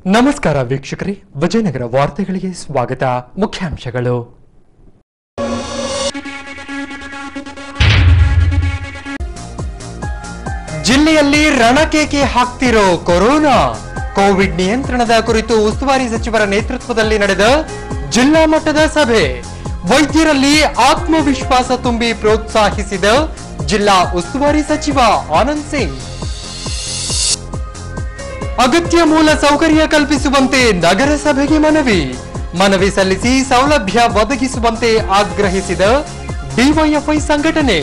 ನಮಸ್ಕಾರ ವೀಕ್ಷಕರೇ ವಿಜಯನಗರ ವಾರ್ತೆಗಳಿಗೆ ಸ್ವಾಗತ ಮುಖ್ಯಾಂಶಗಳು ಜಿಲ್ಲೆಯಲ್ಲಿ ರಣಕೇಕೆ ಹಾಕ್ತಿರೋ ಕೊರೋನಾ ಕೋವಿಡ್ ನಿಯಂತ್ರಣದ ಕುರಿತು ಉಸ್ತುವಾರಿ ಸಚಿವರ ನೇತೃತ್ವದಲ್ಲಿ ನಡೆದ ಜಿಲ್ಲಾ ಮಟ್ಟದ ಸಭೆ ವೈದ್ಯರಲ್ಲಿ ಆತ್ಮವಿಶ್ವಾಸ ತುಂಬಿ ಪ್ರೋತ್ಸಾಹಿಸಿದ ಜಿಲ್ಲಾ ಉಸ್ತುವಾರಿ ಸಚಿವ ಆನಂದ್ ಸಿಂಗ್ ಅಗತ್ಯ ಮೂಲ ಸೌಕರ್ಯ ಕಲ್ಪಿಸುವಂತೆ ನಗರಸಭೆಗೆ ಮನವಿ ಮನವಿ ಸಲ್ಲಿಸಿ ಸೌಲಭ್ಯ ಒದಗಿಸುವಂತೆ ಆಗ್ರಹಿಸಿದ ಡಿವೈಎಫ್ಐ ಸಂಘಟನೆ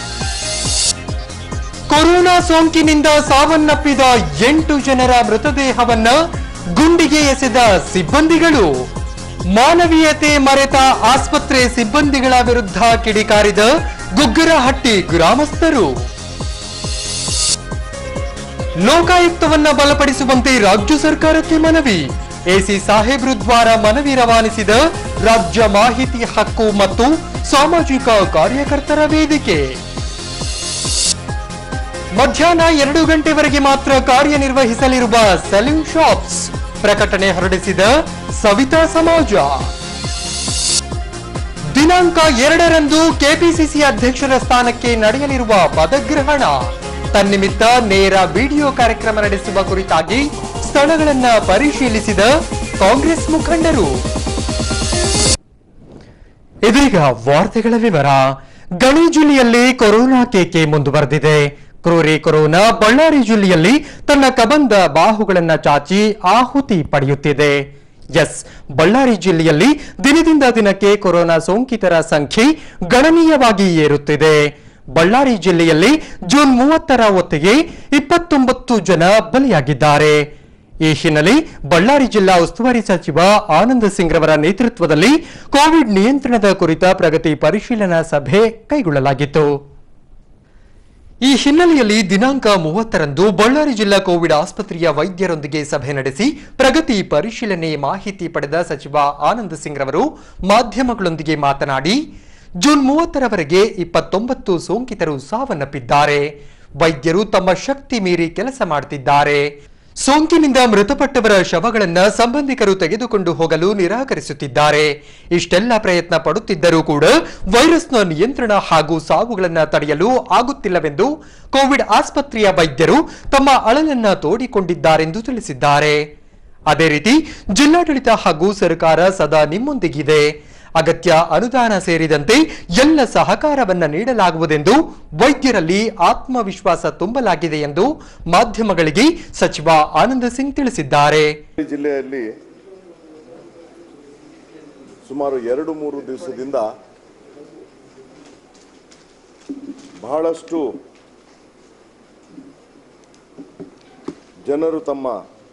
ಕೊರೋನಾ ಸೋಂಕಿನಿಂದ ಸಾವನ್ನಪ್ಪಿದ ಎಂಟು ಜನರ ಮೃತದೇಹವನ್ನ ಗುಂಡಿಗೆ ಎಸೆದ ಸಿಬ್ಬಂದಿಗಳು ಮಾನವೀಯತೆ ಮರೆತ ಆಸ್ಪತ್ರೆ ಸಿಬ್ಬಂದಿಗಳ ವಿರುದ್ಧ ಕಿಡಿಕಾರಿದ ಗುಗ್ಗರಹಟ್ಟಿ ಗ್ರಾಮಸ್ಥರು ಲೋಕಾಯುಕ್ತವನ್ನ ಬಲಪಡಿಸುವಂತೆ ರಾಜ್ಯ ಸರ್ಕಾರಕ್ಕೆ ಮನವಿ ಎಸಿ ಸಾಹೇಬ್ರು ದ್ವಾರ ಮನವಿ ರವಾನಿಸಿದ ರಾಜ್ಯ ಮಾಹಿತಿ ಹಕ್ಕು ಮತ್ತು ಸಾಮಾಜಿಕ ಕಾರ್ಯಕರ್ತರ ವೇದಿಕೆ ಮಧ್ಯಾಹ್ನ ಎರಡು ಗಂಟೆವರೆಗೆ ಮಾತ್ರ ಕಾರ್ಯನಿರ್ವಹಿಸಲಿರುವ ಸಲೂನ್ ಶಾಪ್ಸ್ ಪ್ರಕಟಣೆ ಹೊರಡಿಸಿದ ಸವಿತಾ ಸಮಾಜ ದಿನಾಂಕ ಎರಡರಂದು ಕೆಪಿಸಿಸಿ ಅಧ್ಯಕ್ಷರ ಸ್ಥಾನಕ್ಕೆ ನಡೆಯಲಿರುವ ಪದಗ್ರಹಣ ತನ್ನಿಮಿತ್ತ ನೇರ ವಿಡಿಯೋ ಕಾರ್ಯಕ್ರಮ ನಡೆಸುವ ಕುರಿತಾಗಿ ಸ್ಥಳಗಳನ್ನ ಪರಿಶೀಲಿಸಿದ ಕಾಂಗ್ರೆಸ್ ಮುಖಂಡರು ಇದೀಗ ವಾರ್ತೆಗಳ ವಿವರ ಗಣಿ ಜಿಲ್ಲೆಯಲ್ಲಿ ಕೊರೋನಾ ಕೇಕೆ ಮುಂದುವರೆದಿದೆ ಕ್ರೂರಿ ಕೊರೋನಾ ಬಳ್ಳಾರಿ ಜಿಲ್ಲೆಯಲ್ಲಿ ತನ್ನ ಕಬಂದ ಬಾಹುಗಳನ್ನ ಚಾಚಿ ಆಹುತಿ ಪಡೆಯುತ್ತಿದೆ ಎಸ್ ಬಳ್ಳಾರಿ ಜಿಲ್ಲೆಯಲ್ಲಿ ದಿನದಿಂದ ದಿನಕ್ಕೆ ಕೊರೋನಾ ಸೋಂಕಿತರ ಸಂಖ್ಯೆ ಗಣನೀಯವಾಗಿ ಏರುತ್ತಿದೆ ಬಳ್ಳಾರಿ ಜಿಲ್ಲೆಯಲ್ಲಿ ಜೂನ್ ಮೂವತ್ತರ ಹೊತ್ತಿಗೆ ಇಪ್ಪತ್ತೊಂಬತ್ತು ಜನ ಬಲಿಯಾಗಿದ್ದಾರೆ ಈ ಹಿನ್ನೆಲೆ ಬಳ್ಳಾರಿ ಜಿಲ್ಲಾ ಉಸ್ತುವಾರಿ ಸಚಿವ ಆನಂದ್ ಸಿಂಗ್ ರವರ ನೇತೃತ್ವದಲ್ಲಿ ಕೋವಿಡ್ ನಿಯಂತ್ರಣದ ಕುರಿತ ಪ್ರಗತಿ ಪರಿಶೀಲನಾ ಸಭೆ ಕೈಗೊಳ್ಳಲಾಗಿತ್ತು ಈ ಹಿನ್ನೆಲೆಯಲ್ಲಿ ದಿನಾಂಕ ಮೂವತ್ತರಂದು ಬಳ್ಳಾರಿ ಜಿಲ್ಲಾ ಕೋವಿಡ್ ಆಸ್ಪತ್ರೆಯ ವೈದ್ಯರೊಂದಿಗೆ ಸಭೆ ನಡೆಸಿ ಪ್ರಗತಿ ಪರಿಶೀಲನೆ ಮಾಹಿತಿ ಪಡೆದ ಸಚಿವ ಆನಂದ್ ಸಿಂಗ್ ರವರು ಮಾಧ್ಯಮಗಳೊಂದಿಗೆ ಮಾತನಾಡಿ ಜೂನ್ ಮೂವತ್ತರವರೆಗೆ ಇಪ್ಪತ್ತೊಂಬತ್ತು ಸೋಂಕಿತರು ಸಾವನ್ನಪ್ಪಿದ್ದಾರೆ ವೈದ್ಯರು ತಮ್ಮ ಶಕ್ತಿ ಮೀರಿ ಕೆಲಸ ಮಾಡುತ್ತಿದ್ದಾರೆ ಸೋಂಕಿನಿಂದ ಮೃತಪಟ್ಟವರ ಶವಗಳನ್ನ ಸಂಬಂಧಿಕರು ತೆಗೆದುಕೊಂಡು ಹೋಗಲು ನಿರಾಕರಿಸುತ್ತಿದ್ದಾರೆ ಇಷ್ಟೆಲ್ಲ ಪ್ರಯತ್ನ ಪಡುತ್ತಿದ್ದರೂ ಕೂಡ ವೈರಸ್ನ ನಿಯಂತ್ರಣ ಹಾಗೂ ಸಾವುಗಳನ್ನ ತಡೆಯಲು ಆಗುತ್ತಿಲ್ಲವೆಂದು ಕೋವಿಡ್ ಆಸ್ಪತ್ರೆಯ ವೈದ್ಯರು ತಮ್ಮ ಅಳಲನ್ನ ತೋಡಿಕೊಂಡಿದ್ದಾರೆಂದು ತಿಳಿಸಿದ್ದಾರೆ ಅದೇ ರೀತಿ ಜಿಲ್ಲಾಡಳಿತ ಹಾಗೂ ಸರ್ಕಾರ ಸದಾ ನಿಮ್ಮೊಂದಿಗಿದೆ ಅಗತ್ಯ ಅನುದಾನ ಸೇರಿದಂತೆ ಎಲ್ಲ ಸಹಕಾರವನ್ನ ನೀಡಲಾಗುವುದೆಂದು ವೈದ್ಯರಲ್ಲಿ ಆತ್ಮವಿಶ್ವಾಸ ತುಂಬಲಾಗಿದೆ ಎಂದು ಮಾಧ್ಯಮಗಳಿಗೆ ಸಚಿವ ಆನಂದ್ ಸಿಂಗ್ ತಿಳಿಸಿದ್ದಾರೆ ಈ ಜಿಲ್ಲೆಯಲ್ಲಿ ಸುಮಾರು ಎರಡು ಮೂರು ದಿವಸದಿಂದ ಬಹಳಷ್ಟು ಜನರು ತಮ್ಮ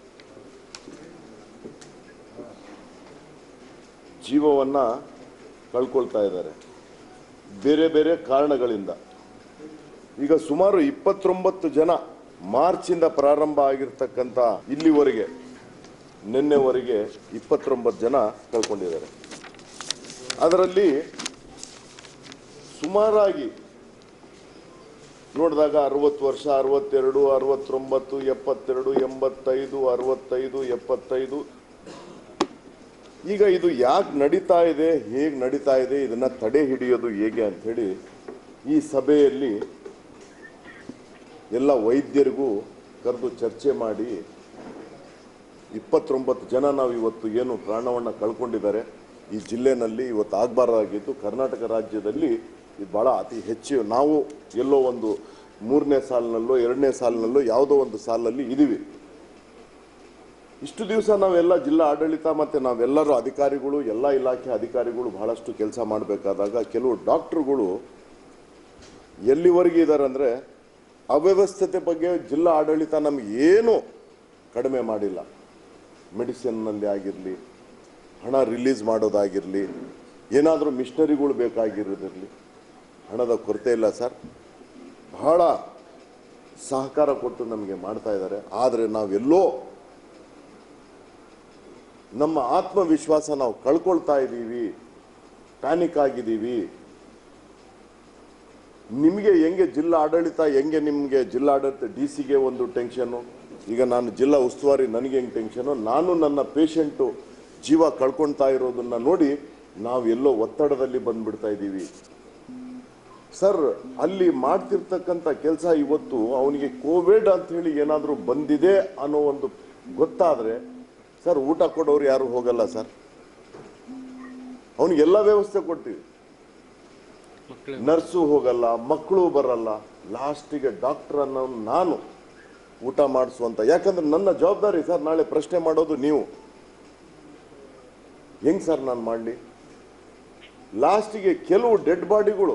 ಜೀವವನ್ನು ಕಳ್ಕೊಳ್ತಾ ಇದ್ದಾರೆ ಬೇರೆ ಬೇರೆ ಕಾರಣಗಳಿಂದ ಈಗ ಸುಮಾರು ಇಪ್ಪತ್ತೊಂಬತ್ತು ಜನ ಮಾರ್ಚಿಂದ ಪ್ರಾರಂಭ ಆಗಿರ್ತಕ್ಕಂಥ ಇಲ್ಲಿವರೆಗೆ ನಿನ್ನೆವರೆಗೆ ಇಪ್ಪತ್ತೊಂಬತ್ತು ಜನ ಕಳ್ಕೊಂಡಿದ್ದಾರೆ ಅದರಲ್ಲಿ ಸುಮಾರಾಗಿ ನೋಡಿದಾಗ ಅರವತ್ತು ವರ್ಷ ಅರವತ್ತೆರಡು ಅರವತ್ತೊಂಬತ್ತು ಎಪ್ಪತ್ತೆರಡು ಎಂಬತ್ತೈದು ಅರವತ್ತೈದು ಎಪ್ಪತ್ತೈದು ಈಗ ಇದು ಯಾಕೆ ನಡೀತಾ ಇದೆ ಹೇಗೆ ನಡೀತಾ ಇದೆ ಇದನ್ನ ತಡೆ ಹಿಡಿಯೋದು ಹೇಗೆ ಅಂತ ಹೇಳಿ ಈ ಸಭೆಯಲ್ಲಿ ಎಲ್ಲ ವೈದ್ಯರಿಗೂ ಕರೆದು ಚರ್ಚೆ ಮಾಡಿ ಇಪ್ಪತ್ತೊಂಬತ್ತು ಜನ ನಾವು ಇವತ್ತು ಏನು ಪ್ರಾಣವನ್ನು ಕಳ್ಕೊಂಡಿದ್ದಾರೆ ಈ ಜಿಲ್ಲೆನಲ್ಲಿ ಇವತ್ತು ಆಗಬಾರ್ದಾಗಿದ್ದು ಕರ್ನಾಟಕ ರಾಜ್ಯದಲ್ಲಿ ಇದು ಭಾಳ ಅತಿ ಹೆಚ್ಚು ನಾವು ಎಲ್ಲೋ ಒಂದು ಮೂರನೇ ಸಾಲಿನಲ್ಲೋ ಎರಡನೇ ಸಾಲಿನಲ್ಲೋ ಯಾವುದೋ ಒಂದು ಸಾಲಲ್ಲಿ ಇದ್ದೀವಿ ಇಷ್ಟು ದಿವಸ ನಾವೆಲ್ಲ ಜಿಲ್ಲಾ ಆಡಳಿತ ಮತ್ತು ನಾವೆಲ್ಲರೂ ಅಧಿಕಾರಿಗಳು ಎಲ್ಲ ಇಲಾಖೆ ಅಧಿಕಾರಿಗಳು ಬಹಳಷ್ಟು ಕೆಲಸ ಮಾಡಬೇಕಾದಾಗ ಕೆಲವು ಡಾಕ್ಟ್ರುಗಳು ಎಲ್ಲಿವರೆಗೆ ಇದ್ದಾರೆ ಅಂದರೆ ಅವ್ಯವಸ್ಥತೆ ಬಗ್ಗೆ ಜಿಲ್ಲಾ ಆಡಳಿತ ನಮಗೆ ಏನು ಕಡಿಮೆ ಮಾಡಿಲ್ಲ ಮೆಡಿಸಿನ್ನಲ್ಲಿ ಆಗಿರಲಿ ಹಣ ರಿಲೀಸ್ ಮಾಡೋದಾಗಿರಲಿ ಏನಾದರೂ ಮಿಷನರಿಗಳು ಬೇಕಾಗಿರೋದಿರಲಿ ಹಣದ ಕೊರತೆ ಇಲ್ಲ ಸರ್ ಬಹಳ ಸಹಕಾರ ಕೊಟ್ಟು ನಮಗೆ ಮಾಡ್ತಾ ಇದ್ದಾರೆ ಆದರೆ ನಾವೆಲ್ಲೋ ನಮ್ಮ ಆತ್ಮವಿಶ್ವಾಸ ನಾವು ಕಳ್ಕೊಳ್ತಾ ಇದ್ದೀವಿ ಪ್ಯಾನಿಕ್ ಆಗಿದ್ದೀವಿ ನಿಮಗೆ ಹೆಂಗೆ ಜಿಲ್ಲಾ ಆಡಳಿತ ಹೆಂಗೆ ನಿಮಗೆ ಜಿಲ್ಲಾಡಳಿತ ಡಿ ಸಿಗೆ ಒಂದು ಟೆನ್ಷನ್ನು ಈಗ ನಾನು ಜಿಲ್ಲಾ ಉಸ್ತುವಾರಿ ನನಗೆ ಹೆಂಗೆ ಟೆನ್ಷನು ನಾನು ನನ್ನ ಪೇಷಂಟು ಜೀವ ಕಳ್ಕೊಳ್ತಾ ಇರೋದನ್ನ ನೋಡಿ ನಾವು ಎಲ್ಲೋ ಒತ್ತಡದಲ್ಲಿ ಬಂದ್ಬಿಡ್ತಾ ಇದ್ದೀವಿ ಸರ್ ಅಲ್ಲಿ ಮಾಡ್ತಿರ್ತಕ್ಕಂಥ ಕೆಲಸ ಇವತ್ತು ಅವನಿಗೆ ಕೋವಿಡ್ ಅಂತ ಹೇಳಿ ಏನಾದರೂ ಬಂದಿದೆ ಅನ್ನೋ ಒಂದು ಗೊತ್ತಾದ್ರೆ ಸರ್ ಊಟ ಕೊಡೋರು ಯಾರು ಹೋಗಲ್ಲ ಸರ್ ಅವನಿಗೆಲ್ಲ ವ್ಯವಸ್ಥೆ ಕೊಡ್ತೀವಿ ನರ್ಸು ಹೋಗಲ್ಲ ಮಕ್ಕಳು ಬರಲ್ಲ ಲಾಸ್ಟಿಗೆ ಡಾಕ್ಟರ್ ಅನ್ನೋ ನಾನು ಊಟ ಮಾಡಿಸುವಂತ ಯಾಕಂದ್ರೆ ನನ್ನ ಜವಾಬ್ದಾರಿ ಸರ್ ನಾಳೆ ಪ್ರಶ್ನೆ ಮಾಡೋದು ನೀವು ಹೆಂಗ್ ಸರ್ ನಾನು ಮಾಡಲಿ ಲಾಸ್ಟಿಗೆ ಕೆಲವು ಡೆಡ್ ಬಾಡಿಗಳು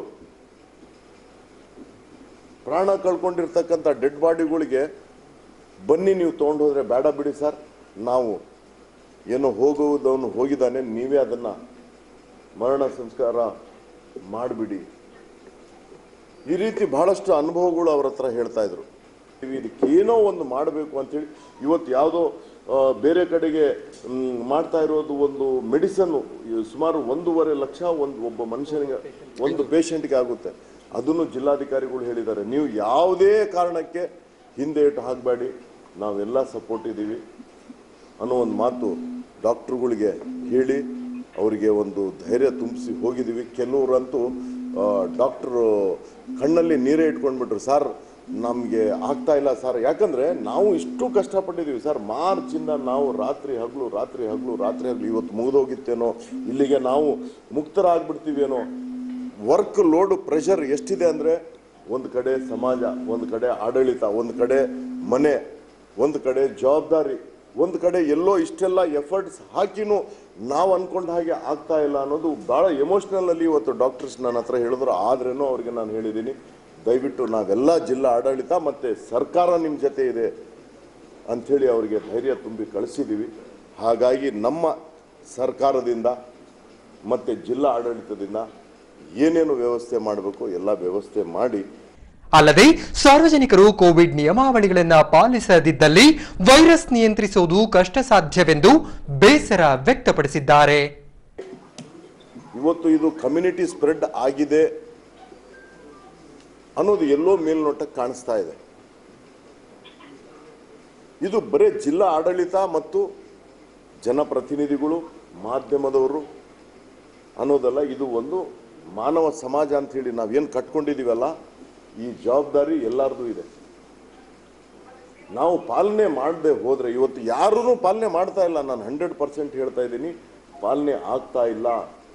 ಪ್ರಾಣ ಕಳ್ಕೊಂಡಿರ್ತಕ್ಕಂಥ ಡೆಡ್ ಬಾಡಿಗಳಿಗೆ ಬನ್ನಿ ನೀವು ತೊಗೊಂಡು ಹೋದ್ರೆ ಬೇಡ ಬಿಡಿ ಸರ್ ನಾವು ಏನೋ ಹೋಗುವುದವನು ಹೋಗಿದ್ದಾನೆ ನೀವೇ ಅದನ್ನ ಮರಣ ಸಂಸ್ಕಾರ ಮಾಡಿಬಿಡಿ ಈ ರೀತಿ ಬಹಳಷ್ಟು ಅನುಭವಗಳು ಅವ್ರ ಹತ್ರ ಹೇಳ್ತಾ ಇದ್ರು ಇದಕ್ಕೆ ಏನೋ ಒಂದು ಮಾಡಬೇಕು ಅಂತೇಳಿ ಇವತ್ತು ಯಾವುದೋ ಆ, ಬೇರೆ ಕಡೆಗೆ ಮ್, ಮಾಡ್ತಾ ಇರೋದು ಒಂದು ಮೆಡಿಸನ್ ಸುಮಾರು ಒಂದೂವರೆ ಲಕ್ಷ ಒಂದು ಒಬ್ಬ ಮನುಷ್ಯನಿಗೆ ಒಂದು ಪೇಷಂಟ್ಗೆ ಆಗುತ್ತೆ ಅದನ್ನು ಜಿಲ್ಲಾಧಿಕಾರಿಗಳು ಹೇಳಿದ್ದಾರೆ ನೀವು ಯಾವುದೇ ಕಾರಣಕ್ಕೆ ಹಿಂದೆ ಇಟ್ಟು ಹಾಕಬೇಡಿ ನಾವೆಲ್ಲ ಸಪೋರ್ಟ್ ಇದ್ದೀವಿ ಅನ್ನೋ ಒಂದು ಮಾತು ಡಾಕ್ಟ್ರುಗಳಿಗೆ ಹೇಳಿ ಅವರಿಗೆ ಒಂದು ಧೈರ್ಯ ತುಂಬಿಸಿ ಹೋಗಿದ್ದೀವಿ ಕೆಲವರಂತೂ ಡಾಕ್ಟ್ರು ಕಣ್ಣಲ್ಲಿ ನೀರೇ ಇಟ್ಕೊಂಡ್ಬಿಟ್ರು ಸರ್ ನಮಗೆ ಆಗ್ತಾ ಇಲ್ಲ ಸರ್ ಯಾಕಂದ್ರೆ ನಾವು ಇಷ್ಟು ಕಷ್ಟಪಟ್ಟಿದ್ದೀವಿ ಸರ್ ಮಾರ್ಚಿಂದ ನಾವು ರಾತ್ರಿ ಹಗಲು ರಾತ್ರಿ ಹಗಲು ರಾತ್ರಿ ಹಗಲು ಇವತ್ತು ಮುಗಿದೋಗಿತ್ತೇನೋ ಇಲ್ಲಿಗೆ ನಾವು ಮುಕ್ತರಾಗ್ಬಿಡ್ತೀವೇನೋ ವರ್ಕ್ ಲೋಡ್ ಪ್ರೆಷರ್ ಎಷ್ಟಿದೆ ಅಂದರೆ ಒಂದು ಕಡೆ ಸಮಾಜ ಒಂದು ಕಡೆ ಆಡಳಿತ ಒಂದು ಕಡೆ ಮನೆ ಒಂದು ಕಡೆ ಜವಾಬ್ದಾರಿ ಒಂದು ಕಡೆ ಎಲ್ಲೋ ಇಷ್ಟೆಲ್ಲ ಎಫರ್ಟ್ಸ್ ಹಾಕಿನೂ ನಾವು ಅನ್ಕೊಂಡ ಹಾಗೆ ಆಗ್ತಾ ಇಲ್ಲ ಅನ್ನೋದು ಭಾಳ ಎಮೋಷ್ನಲ್ ಅಲ್ಲಿ ಇವತ್ತು ಡಾಕ್ಟರ್ಸ್ ನನ್ನ ಹತ್ರ ಹೇಳಿದ್ರು ಆದ್ರೇನೂ ಅವ್ರಿಗೆ ನಾನು ಹೇಳಿದ್ದೀನಿ ದಯವಿಟ್ಟು ನಾವೆಲ್ಲ ಜಿಲ್ಲಾ ಆಡಳಿತ ಮತ್ತು ಸರ್ಕಾರ ನಿಮ್ಮ ಜೊತೆ ಇದೆ ಅಂಥೇಳಿ ಅವರಿಗೆ ಧೈರ್ಯ ತುಂಬಿ ಕಳಿಸಿದ್ದೀವಿ ಹಾಗಾಗಿ ನಮ್ಮ ಸರ್ಕಾರದಿಂದ ಮತ್ತು ಜಿಲ್ಲಾ ಆಡಳಿತದಿಂದ ಏನೇನು ವ್ಯವಸ್ಥೆ ಮಾಡಬೇಕು ಎಲ್ಲ ವ್ಯವಸ್ಥೆ ಮಾಡಿ ಅಲ್ಲದೆ ಸಾರ್ವಜನಿಕರು ಕೋವಿಡ್ ನಿಯಮಾವಳಿಗಳನ್ನು ಪಾಲಿಸದಿದ್ದಲ್ಲಿ ವೈರಸ್ ನಿಯಂತ್ರಿಸುವುದು ಕಷ್ಟ ಸಾಧ್ಯವೆಂದು ಬೇಸರ ವ್ಯಕ್ತಪಡಿಸಿದ್ದಾರೆ ಇವತ್ತು ಇದು ಕಮ್ಯುನಿಟಿ ಸ್ಪ್ರೆಡ್ ಆಗಿದೆ ಅನ್ನೋದು ಎಲ್ಲೋ ಮೇಲ್ನೋಟಕ್ಕೆ ಕಾಣಿಸ್ತಾ ಇದೆ ಇದು ಬರೀ ಜಿಲ್ಲಾ ಆಡಳಿತ ಮತ್ತು ಜನಪ್ರತಿನಿಧಿಗಳು ಮಾಧ್ಯಮದವರು ಅನ್ನೋದಲ್ಲ ಇದು ಒಂದು ಮಾನವ ಸಮಾಜ ಅಂತ ಹೇಳಿ ನಾವೇನು ಕಟ್ಕೊಂಡಿದ್ದೀವಲ್ಲ ಈ ಜವಾಬ್ದಾರಿ ಎಲ್ಲರದು ಇದೆ ನಾವು ಪಾಲನೆ ಮಾಡದೆ ಹೋದ್ರೆ ಇವತ್ತು ಯಾರೂ ಪಾಲನೆ ಮಾಡ್ತಾ ಇಲ್ಲ ನಾನು ಹಂಡ್ರೆಡ್ ಪರ್ಸೆಂಟ್ ಹೇಳ್ತಾ ಇದ್ದೀನಿ ಪಾಲನೆ ಆಗ್ತಾ ಇಲ್ಲ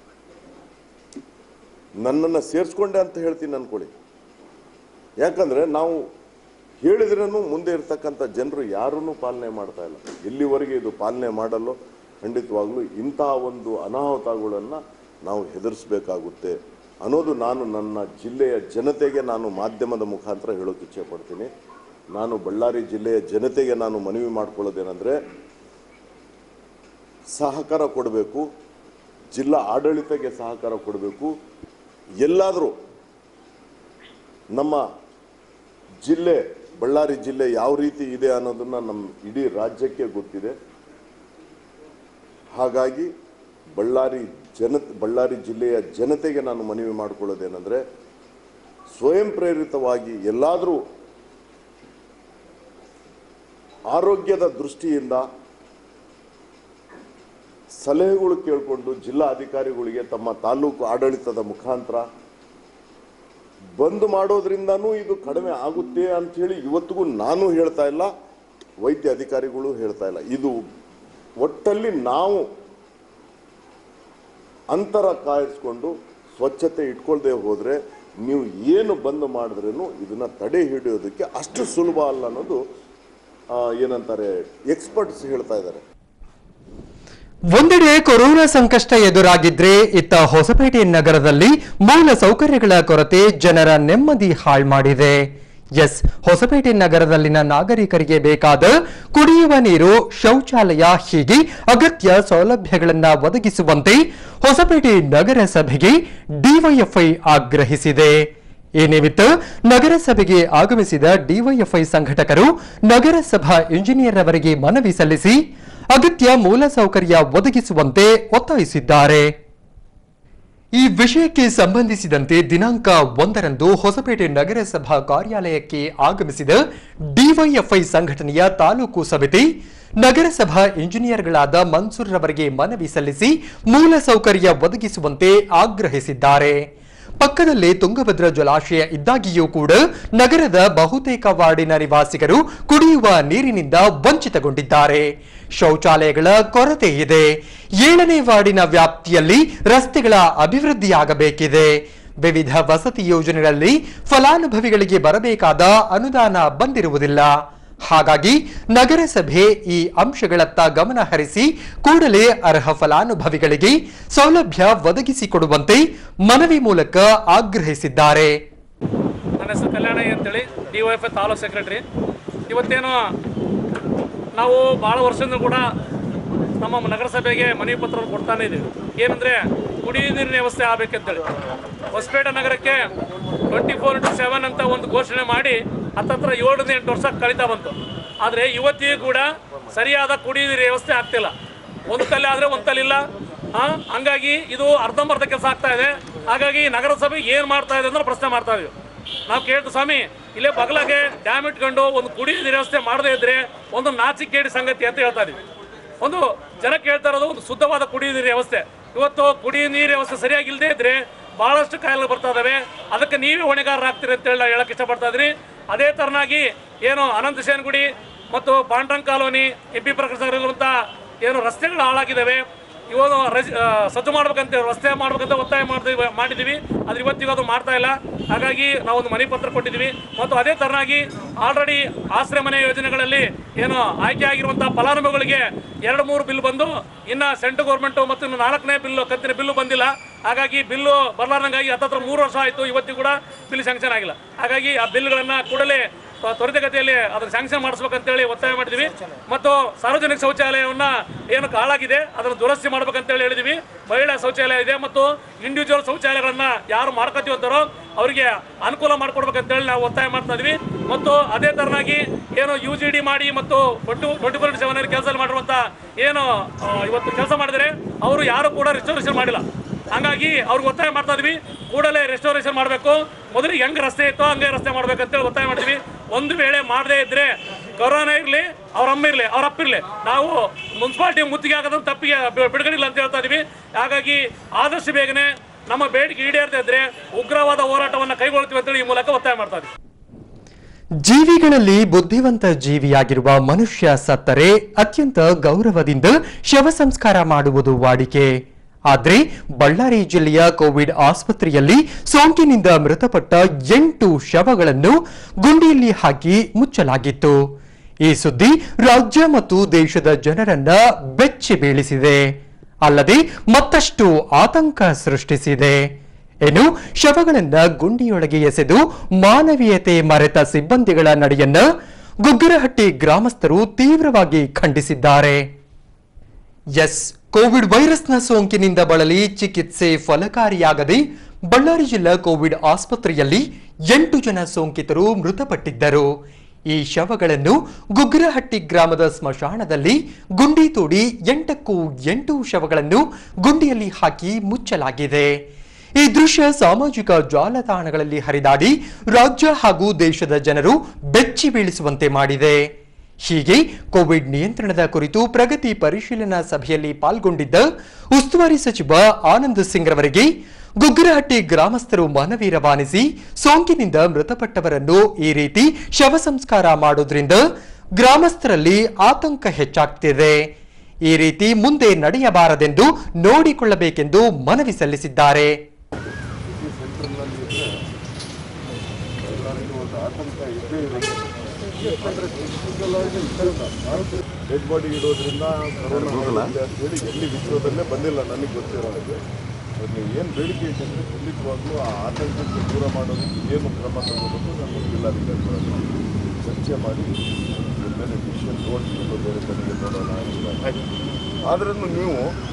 ನನ್ನನ್ನು ಸೇರಿಸ್ಕೊಂಡೆ ಅಂತ ಹೇಳ್ತೀನಿ ಅನ್ಕೊಳ್ಳಿ ಯಾಕಂದ್ರೆ ನಾವು ಹೇಳಿದ್ರೂ ಮುಂದೆ ಇರ್ತಕ್ಕಂಥ ಜನರು ಯಾರನ್ನೂ ಪಾಲನೆ ಮಾಡ್ತಾ ಇಲ್ಲ ಎಲ್ಲಿವರೆಗೆ ಇದು ಪಾಲನೆ ಮಾಡಲು ಖಂಡಿತವಾಗ್ಲೂ ಇಂತಹ ಒಂದು ಅನಾಹುತಗಳನ್ನು ನಾವು ಹೆದರಿಸಬೇಕಾಗುತ್ತೆ ಅನ್ನೋದು ನಾನು ನನ್ನ ಜಿಲ್ಲೆಯ ಜನತೆಗೆ ನಾನು ಮಾಧ್ಯಮದ ಮುಖಾಂತರ ಹೇಳೋಕೆ ಇಚ್ಛೆ ಪಡ್ತೀನಿ ನಾನು ಬಳ್ಳಾರಿ ಜಿಲ್ಲೆಯ ಜನತೆಗೆ ನಾನು ಮನವಿ ಮಾಡ್ಕೊಳ್ಳೋದೇನೆಂದರೆ ಸಹಕಾರ ಕೊಡಬೇಕು ಜಿಲ್ಲಾ ಆಡಳಿತಕ್ಕೆ ಸಹಕಾರ ಕೊಡಬೇಕು ಎಲ್ಲಾದರೂ ನಮ್ಮ ಜಿಲ್ಲೆ ಬಳ್ಳಾರಿ ಜಿಲ್ಲೆ ಯಾವ ರೀತಿ ಇದೆ ಅನ್ನೋದನ್ನ ನಮ್ಮ ಇಡೀ ರಾಜ್ಯಕ್ಕೆ ಗೊತ್ತಿದೆ ಹಾಗಾಗಿ ಬಳ್ಳಾರಿ ಜನ ಬಳ್ಳಾರಿ ಜಿಲ್ಲೆಯ ಜನತೆಗೆ ನಾನು ಮನವಿ ಮಾಡಿಕೊಳ್ಳೋದೇನೆಂದರೆ ಸ್ವಯಂ ಪ್ರೇರಿತವಾಗಿ ಎಲ್ಲಾದರೂ ಆರೋಗ್ಯದ ದೃಷ್ಟಿಯಿಂದ ಸಲಹೆಗಳು ಕೇಳಿಕೊಂಡು ಜಿಲ್ಲಾ ಅಧಿಕಾರಿಗಳಿಗೆ ತಮ್ಮ ತಾಲೂಕು ಆಡಳಿತದ ಮುಖಾಂತರ ಬಂದ್ ಮಾಡೋದ್ರಿಂದನೂ ಇದು ಕಡಿಮೆ ಆಗುತ್ತೆ ಅಂಥೇಳಿ ಇವತ್ತಿಗೂ ನಾನು ಹೇಳ್ತಾ ಇಲ್ಲ ವೈದ್ಯ ಅಧಿಕಾರಿಗಳು ಹೇಳ್ತಾ ಇಲ್ಲ ಇದು ಒಟ್ಟಲ್ಲಿ ನಾವು ಅಂತರ ಕಾಯಿಸ್ಕೊಂಡು ಸ್ವಚ್ಛತೆ ಇಟ್ಕೊಳ್ದೆ ಹೋದರೆ ನೀವು ಏನು ಬಂದ್ ಮಾಡಿದ್ರೂ ಇದನ್ನ ತಡೆ ಹಿಡಿಯೋದಕ್ಕೆ ಅಷ್ಟು ಸುಲಭ ಅಲ್ಲ ಅನ್ನೋದು ಆ, ಏನಂತಾರೆ ಎಕ್ಸ್ಪರ್ಟ್ಸ್ ಹೇಳ್ತಾ ಇದ್ದಾರೆ ಒಂದೆಡೆ ಕೊರೋನಾ ಸಂಕಷ್ಟ ಎದುರಾಗಿದ್ರೆ ಇತ್ತ ಹೊಸಪೇಟೆ ನಗರದಲ್ಲಿ ಮೂಲ ಸೌಕರ್ಯಗಳ ಕೊರತೆ ಜನರ ನೆಮ್ಮದಿ ಹಾಳು ಮಾಡಿದೆ ಎಸ್ ಹೊಸಪೇಟೆ ನಗರದಲ್ಲಿನ ನಾಗರಿಕರಿಗೆ ಬೇಕಾದ ಕುಡಿಯುವ ನೀರು ಶೌಚಾಲಯ ಹೀಗೆ ಅಗತ್ಯ ಸೌಲಭ್ಯಗಳನ್ನ ಒದಗಿಸುವಂತೆ ಹೊಸಪೇಟೆ ನಗರಸಭೆಗೆ ಡಿವೈಎಫ್ಐ ಆಗ್ರಹಿಸಿದೆ ಈ ನಿಮಿತ್ತ ನಗರಸಭೆಗೆ ಆಗಮಿಸಿದ ಡಿವೈಎಫ್ಐ ಸಂಘಟಕರು ನಗರಸಭಾ ಇಂಜಿನಿಯರ್ ಅವರಿಗೆ ಮನವಿ ಸಲ್ಲಿಸಿ ಅಗತ್ಯ ಮೂಲಸೌಕರ್ಯ ಒದಗಿಸುವಂತೆ ಒತ್ತಾಯಿಸಿದ್ದಾರೆ ಈ ವಿಷಯಕ್ಕೆ ಸಂಬಂಧಿಸಿದಂತೆ ದಿನಾಂಕ ಒಂದರಂದು ಹೊಸಪೇಟೆ ನಗರಸಭಾ ಕಾರ್ಯಾಲಯಕ್ಕೆ ಆಗಮಿಸಿದ ಡಿವೈಎಫ್ಐ ಸಂಘಟನೆಯ ತಾಲೂಕು ಸಮಿತಿ ನಗರಸಭಾ ಇಂಜಿನಿಯರ್ಗಳಾದ ಮನ್ಸೂರ್ ರವರಿಗೆ ಮನವಿ ಸಲ್ಲಿಸಿ ಮೂಲ ಸೌಕರ್ಯ ಒದಗಿಸುವಂತೆ ಆಗ್ರಹಿಸಿದ್ದಾರೆ ಪಕ್ಕದಲ್ಲೇ ತುಂಗಭದ್ರಾ ಜಲಾಶಯ ಇದ್ದಾಗಿಯೂ ಕೂಡ ನಗರದ ಬಹುತೇಕ ವಾರ್ಡಿನ ನಿವಾಸಿಗರು ಕುಡಿಯುವ ನೀರಿನಿಂದ ವಂಚಿತಗೊಂಡಿದ್ದಾರೆ ಶೌಚಾಲಯಗಳ ಕೊರತೆ ಇದೆ ಏಳನೇ ವಾರ್ಡಿನ ವ್ಯಾಪ್ತಿಯಲ್ಲಿ ರಸ್ತೆಗಳ ಅಭಿವೃದ್ಧಿಯಾಗಬೇಕಿದೆ ವಿವಿಧ ವಸತಿ ಯೋಜನೆಗಳಲ್ಲಿ ಫಲಾನುಭವಿಗಳಿಗೆ ಬರಬೇಕಾದ ಅನುದಾನ ಬಂದಿರುವುದಿಲ್ಲ ಹಾಗಾಗಿ ನಗರಸಭೆ ಈ ಅಂಶಗಳತ್ತ ಗಮನ ಹರಿಸಿ ಕೂಡಲೇ ಅರ್ಹ ಫಲಾನುಭವಿಗಳಿಗೆ ಸೌಲಭ್ಯ ಒದಗಿಸಿಕೊಡುವಂತೆ ಮನವಿ ಮೂಲಕ ಆಗ್ರಹಿಸಿದ್ದಾರೆ ನನ್ನ ಹೆಸರು ಕಲ್ಯಾಣ ಅಂತೇಳಿ D Y F taluk secretary ಇವತ್ತೇನು ನಾವು ಭಾಳ ವರ್ಷದಿಂದ ಕೂಡ ನಮ್ಮ ನಗರಸಭೆಗೆ ಮನವಿ ಪತ್ರವನ್ನು ಕೊಡ್ತಾನೆ ಇದ್ದೀವಿ ಏನಂದರೆ ಕುಡಿಯುವ ನೀರಿನ ವ್ಯವಸ್ಥೆ ಆಗಬೇಕಂತೇಳಿ ಹೊಸಪೇಟೆ ನಗರಕ್ಕೆ ಟ್ವೆಂಟಿ ಫೋರ್ ಇಂಟು ಸೆವೆನ್ ಅಂತ ಒಂದು ಘೋಷಣೆ ಮಾಡಿ ಹತ್ತತ್ರ ಏಳರಿಂದ ಎಂಟು ವರ್ಷ ಕಳೀತಾ ಬಂತು ಆದರೆ ಇವತ್ತಿಗೂ ಕೂಡ ಸರಿಯಾದ ಕುಡಿಯುವ ನೀರಿನ ವ್ಯವಸ್ಥೆ ಆಗ್ತಿಲ್ಲ ಒಂದು ತಲೆ ಆದರೆ ಒಂದು ತಲೆ ಇಲ್ಲ ಆ, ಹಂಗಾಗಿ ಇದು ಅರ್ಧಂಬರ್ಧ ಕೆಲಸ ಆಗ್ತಾ ಇದೆ ಹಾಗಾಗಿ ನಗರಸಭೆ ಏನು ಮಾಡ್ತಾ ಇದೆ ಅಂದ್ರೆ ಪ್ರಶ್ನೆ ಮಾಡ್ತಾ ಇದೀವಿ ನಾವು ಕೇಳ್ತು ಸ್ವಾಮಿ ಇಲ್ಲೇ ಬಗಲಾಗೆ ಡ್ಯಾಮ್ ಇಟ್ಕೊಂಡು ಒಂದು ಕುಡಿಯುವ ನೀರಿನ ವ್ಯವಸ್ಥೆ ಮಾಡದೇ ಇದ್ರೆ ಒಂದು ನಾಚಿಕೇಡಿ ಸಂಗತಿ ಅಂತ ಹೇಳ್ತಾ ಇದೀವಿ ಒಂದು ಜನ ಕೇಳ್ತಾ ಇರೋದು ಒಂದು ಶುದ್ಧವಾದ ಕುಡಿಯುವ ನೀರಿನ ವ್ಯವಸ್ಥೆ ಇವತ್ತು ಕುಡಿಯುವ ನೀರಿನ ವ್ಯವಸ್ಥೆ ಸರಿಯಾಗಿ ಇಲ್ಲದೆ ಇದ್ರೆ ಬಹಳಷ್ಟು ಕಾಯಿಲೆ ಬರ್ತಾ ಇದಾವೆ ಅದಕ್ಕೆ ನೀವೇ ಹೊಣೆಗಾರರಾಗ್ತೀರಿ ಅಂತ ಹೇಳಿ ನಾವು ಹೇಳಕ್ ಇಷ್ಟಪಡ್ತಾ ಇದ್ದೀನಿ ಅದೇ ತರನಾಗಿ ಏನು ಅನಂತ ಸೇನಗುಡಿ ಮತ್ತು ಪಾಂಡ್ರಂಗ್ ಕಾಲೋನಿ ಎಂ ಪಿ ಪ್ರಕೃತಿರುವಂಥ ಏನು ರಸ್ತೆಗಳು ಹಾಳಾಗಿದ್ದಾವೆ ಇವಾಗ ರಜ್ ಆ, ಸಜ್ಜು ಮಾಡ್ಬೇಕಂತ ರಸ್ತೆ ಮಾಡ್ಬೇಕಂತ ಒತ್ತಾಯ ಮಾಡ್ತೀವಿ ಮಾಡಿದ್ದೀವಿ ಆದ್ರೆ ಇವತ್ತಿಗೂ ಅದು ಮಾಡ್ತಾ ಇಲ್ಲ ಹಾಗಾಗಿ ನಾವು ಒಂದು ಮನೆ ಪತ್ರ ಕೊಟ್ಟಿದ್ದೀವಿ ಮತ್ತು ಅದೇ ತರನಾಗಿ ಆಲ್ರೆಡಿ ಆಶ್ರಯ ಮನೆ ಯೋಜನೆಗಳಲ್ಲಿ ಏನು ಆಯ್ಕೆ ಆಗಿರುವಂಥ ಫಲಾನುಭವಿಗಳಿಗೆ ಎರಡು ಮೂರು ಬಿಲ್ ಬಂದು ಇನ್ನು ಸೆಂಟ್ರಲ್ ಗೌರ್ಮೆಂಟು ಮತ್ತು ಇನ್ನು ನಾಲ್ಕನೇ ಬಿಲ್ಲು ಕಂತಿನ ಬಿಲ್ಲು ಬಂದಿಲ್ಲ ಹಾಗಾಗಿ ಬಿಲ್ಲು ಬರಲಾರ್ದಂಗಾಗಿ ಹತ್ತತ್ರ ಮೂರು ವರ್ಷ ಆಯಿತು ಇವತ್ತಿಗೂ ಕೂಡ ಬಿಲ್ ಸ್ಯಾಂಕ್ಷನ್ ಆಗಿಲ್ಲ ಹಾಗಾಗಿ ಆ ಬಿಲ್ಗಳನ್ನು ಕೂಡಲೇ ತ್ವ- ತ್ವರಿತಗತಿಯಲ್ಲಿ ಅದನ್ನು ಸ್ಯಾಂಕ್ಷನ್ ಮಾಡಿಸ್ಬೇಕಂತೇಳಿ ಒತ್ತಾಯ ಮಾಡಿದ್ವಿ ಮತ್ತು ಸಾರ್ವಜನಿಕ ಶೌಚಾಲಯವನ್ನ ಏನು ಹಾಳಾಗಿದೆ ಅದನ್ನು ದುರಸ್ತಿ ಮಾಡ್ಬೇಕಂತೇಳಿ ಹೇಳಿದ್ವಿ ಮಹಿಳಾ ಶೌಚಾಲಯ ಇದೆ ಮತ್ತು ಇಂಡಿವಿಜುವಲ್ ಶೌಚಾಲಯಗಳನ್ನ ಯಾರು ಮಾಡ್ಕೊತೀವಂತಾರೋ ಅವರಿಗೆ ಅನುಕೂಲ ಮಾಡಿಕೊಡ್ಬೇಕಂತೇಳಿ ನಾವು ಒತ್ತಾಯ ಮಾಡ್ತಾ ಇದ್ವಿ ಮತ್ತು ಅದೇ ತರನಾಗಿ ಏನು ಯು ಜಿ ಡಿ ಮಾಡಿ ಮತ್ತು ಟ್ವೆಂಟಿ ಟ್ವೆಂಟಿ ಫೋರ್ ಸೆವೆನ್ ಕೆಲಸ ಮಾಡಿರುವಂಥ ಏನು ಆ, ಇವತ್ತು ಕೆಲಸ ಮಾಡಿದರೆ ಅವರು ಯಾರು ಕೂಡ ರಿಸ್ಟೋರೇಷನ್ ಮಾಡಿಲ್ಲ ಹಂಗಾಗಿ ಅವ್ರಿಗೆ ಒತ್ತಾಯ ಮಾಡ್ತಾ ಇದ್ವಿ ಕೂಡಲೇ ರೆಸ್ಟೋರೇಷನ್ ಮಾಡಬೇಕು ಮೊದಲಿಗೆ ಹೆಂಗೆ ರಸ್ತೆ ಇತ್ತೋ ಹಂಗೆ ರಸ್ತೆ ಮಾಡ್ಬೇಕಂತೇಳಿ ಒತ್ತಾಯ ಮಾಡಿದ್ವಿ ಒಂದು ವೇಳೆ ಮಾಡದೇ ಇದ್ರೆ ಕೊರೋನಾ ಇರಲಿ ಅವ್ರ ಅಮ್ಮ ಇರಲಿ ಅವ್ರ ಅಪ್ಪ ಇರಲಿ ನಾವು ಮುನ್ಸಿಪಾಲ್ಟಿ ಮುತ್ತಿಗೆ ಹಾಕೋದನ್ನು ತಪ್ಪಿಗೆ ಬಿ- ಬಿಡುಗಡಿಲ್ಲ ಅಂತ ಹೇಳ್ತಾ ಇದೀವಿ ಹಾಗಾಗಿ ಆದಷ್ಟು ಬೇಗನೆ ನಮ್ಮ ಬೇಡಿಕೆ ಈಡೇರ್ತಾ ಇದ್ರೆ ಉಗ್ರವಾದ ಹೋರಾಟವನ್ನು ಕೈಗೊಳ್ತೀವಿ ಅಂತೇಳಿ ಈ ಮೂಲಕ ಒತ್ತಾಯ ಮಾಡ್ತಾ ಇದ್ವಿ ಜೀವಿಗಳಲ್ಲಿ ಬುದ್ಧಿವಂತ ಜೀವಿಯಾಗಿರುವ ಮನುಷ್ಯ ಸತ್ತರೆ ಅತ್ಯಂತ ಗೌರವದಿಂದ ಶವ ಸಂಸ್ಕಾರ ಮಾಡುವುದು ವಾಡಿಕೆ ಆದ್ರೆ ಬಳ್ಳಾರಿ ಜಿಲ್ಲೆಯ ಕೋವಿಡ್ ಆಸ್ಪತ್ರೆಯಲ್ಲಿ ಸೋಂಕಿನಿಂದ ಮೃತಪಟ್ಟ ಎಂಟು ಶವಗಳನ್ನು ಗುಂಡಿಯಲ್ಲಿ ಹಾಕಿ ಮುಚ್ಚಲಾಗಿತ್ತು ಈ ಸುದ್ದಿ ರಾಜ್ಯ ಮತ್ತು ದೇಶದ ಜನರನ್ನ ಬೆಚ್ಚಿ ಬೀಳಿಸಿದೆ ಅಲ್ಲದೆ ಮತ್ತಷ್ಟು ಆತಂಕ ಸೃಷ್ಟಿಸಿದೆ ಇನ್ನು ಶವಗಳನ್ನ ಗುಂಡಿಯೊಳಗೆ ಎಸೆದು ಮಾನವೀಯತೆ ಮರೆತ ಸಿಬ್ಬಂದಿಗಳ ನಡೆಯನ್ನ ಗುಗ್ಗರಹಟ್ಟಿ ಗ್ರಾಮಸ್ಥರು ತೀವ್ರವಾಗಿ ಖಂಡಿಸಿದ್ದಾರೆ ಎಸ್ ಕೋವಿಡ್ ವೈರಸ್ನ ಸೋಂಕಿನಿಂದ ಬಳಲಿ ಚಿಕಿತ್ಸೆ ಫಲಕಾರಿಯಾಗದೆ ಬಳ್ಳಾರಿ ಜಿಲ್ಲಾ ಕೋವಿಡ್ ಆಸ್ಪತ್ರೆಯಲ್ಲಿ ಎಂಟು ಜನ ಸೋಂಕಿತರು ಮೃತಪಟ್ಟಿದ್ದರು ಈ ಶವಗಳನ್ನು ಗುಗ್ಗರಹಟ್ಟಿ ಗ್ರಾಮದ ಸ್ಮಶಾನದಲ್ಲಿ ಗುಂಡಿ ತೋಡಿ ಎಂಟಕ್ಕೂ ಎಂಟು ಶವಗಳನ್ನು ಗುಂಡಿಯಲ್ಲಿ ಹಾಕಿ ಮುಚ್ಚಲಾಗಿದೆ ಈ ದೃಶ್ಯ ಸಾಮಾಜಿಕ ಜಾಲತಾಣಗಳಲ್ಲಿ ಹರಿದಾಡಿ ರಾಜ್ಯ ಹಾಗೂ ದೇಶದ ಜನರು ಬೆಚ್ಚಿ ಬೀಳಿಸುವಂತೆ ಮಾಡಿದೆ ಹೀಗೆ ಕೋವಿಡ್ ನಿಯಂತ್ರಣದ ಕುರಿತು ಪ್ರಗತಿ ಪರಿಶೀಲನಾ ಸಭೆಯಲ್ಲಿ ಪಾಲ್ಗೊಂಡಿದ್ದ ಉಸ್ತುವಾರಿ ಸಚಿವ ಆನಂದ್ ಸಿಂಗ್ ರವರಿಗೆ ಗುಗ್ಗರಹಟ್ಟಿ ಗ್ರಾಮಸ್ಥರು ಮನವಿ ರವಾನಿಸಿ ಸೋಂಕಿನಿಂದ ಮೃತಪಟ್ಟವರನ್ನು ಈ ರೀತಿ ಶವ ಸಂಸ್ಕಾರ ಮಾಡೋದ್ರಿಂದ ಗ್ರಾಮಸ್ಥರಲ್ಲಿ ಆತಂಕ ಹೆಚ್ಚಾಗ್ತಿದೆ ಈ ರೀತಿ ಮುಂದೆ ನಡೆಯಬಾರದೆಂದು ನೋಡಿಕೊಳ್ಳಬೇಕೆಂದು ಮನವಿ ಸಲ್ಲಿಸಿದ್ದಾರೆ ಡೆಡ್ ಬಾಡಿ ಇಡೋದ್ರಿಂದ ಕರೋನಾ ಅಂತ ಹೇಳಿ ಎಲ್ಲಿ ವಿಶ್ವದಲ್ಲೇ ಬಂದಿಲ್ಲ ನನಗೆ ಗೊತ್ತಿರೋ ಹಾಗೆ ಅದು ನೀವು ಏನು ಬೇಡಿಕೆ ಇದೆ ಅಂದರೆ ಖಂಡಿತವಾಗ್ಲೂ ಆ ಆತಂಕಕ್ಕೆ ದೂರ ಮಾಡೋದಕ್ಕೆ ಏನು ಕ್ರಮ ತಗೋಬೇಕು ನಮ್ಮ ಜಿಲ್ಲಾಧಿಕಾರಿಗಳನ್ನು ಚರ್ಚೆ ಮಾಡಿ ಇದ್ರ ಮೇಲೆ ಡಿಸಿಷನ್ ತಗೊಂಡು ಬೇರೆ ಕಡೆಗೆ ನೋಡೋಣ ಅಂತ ಆದ್ರೂ ನೀವು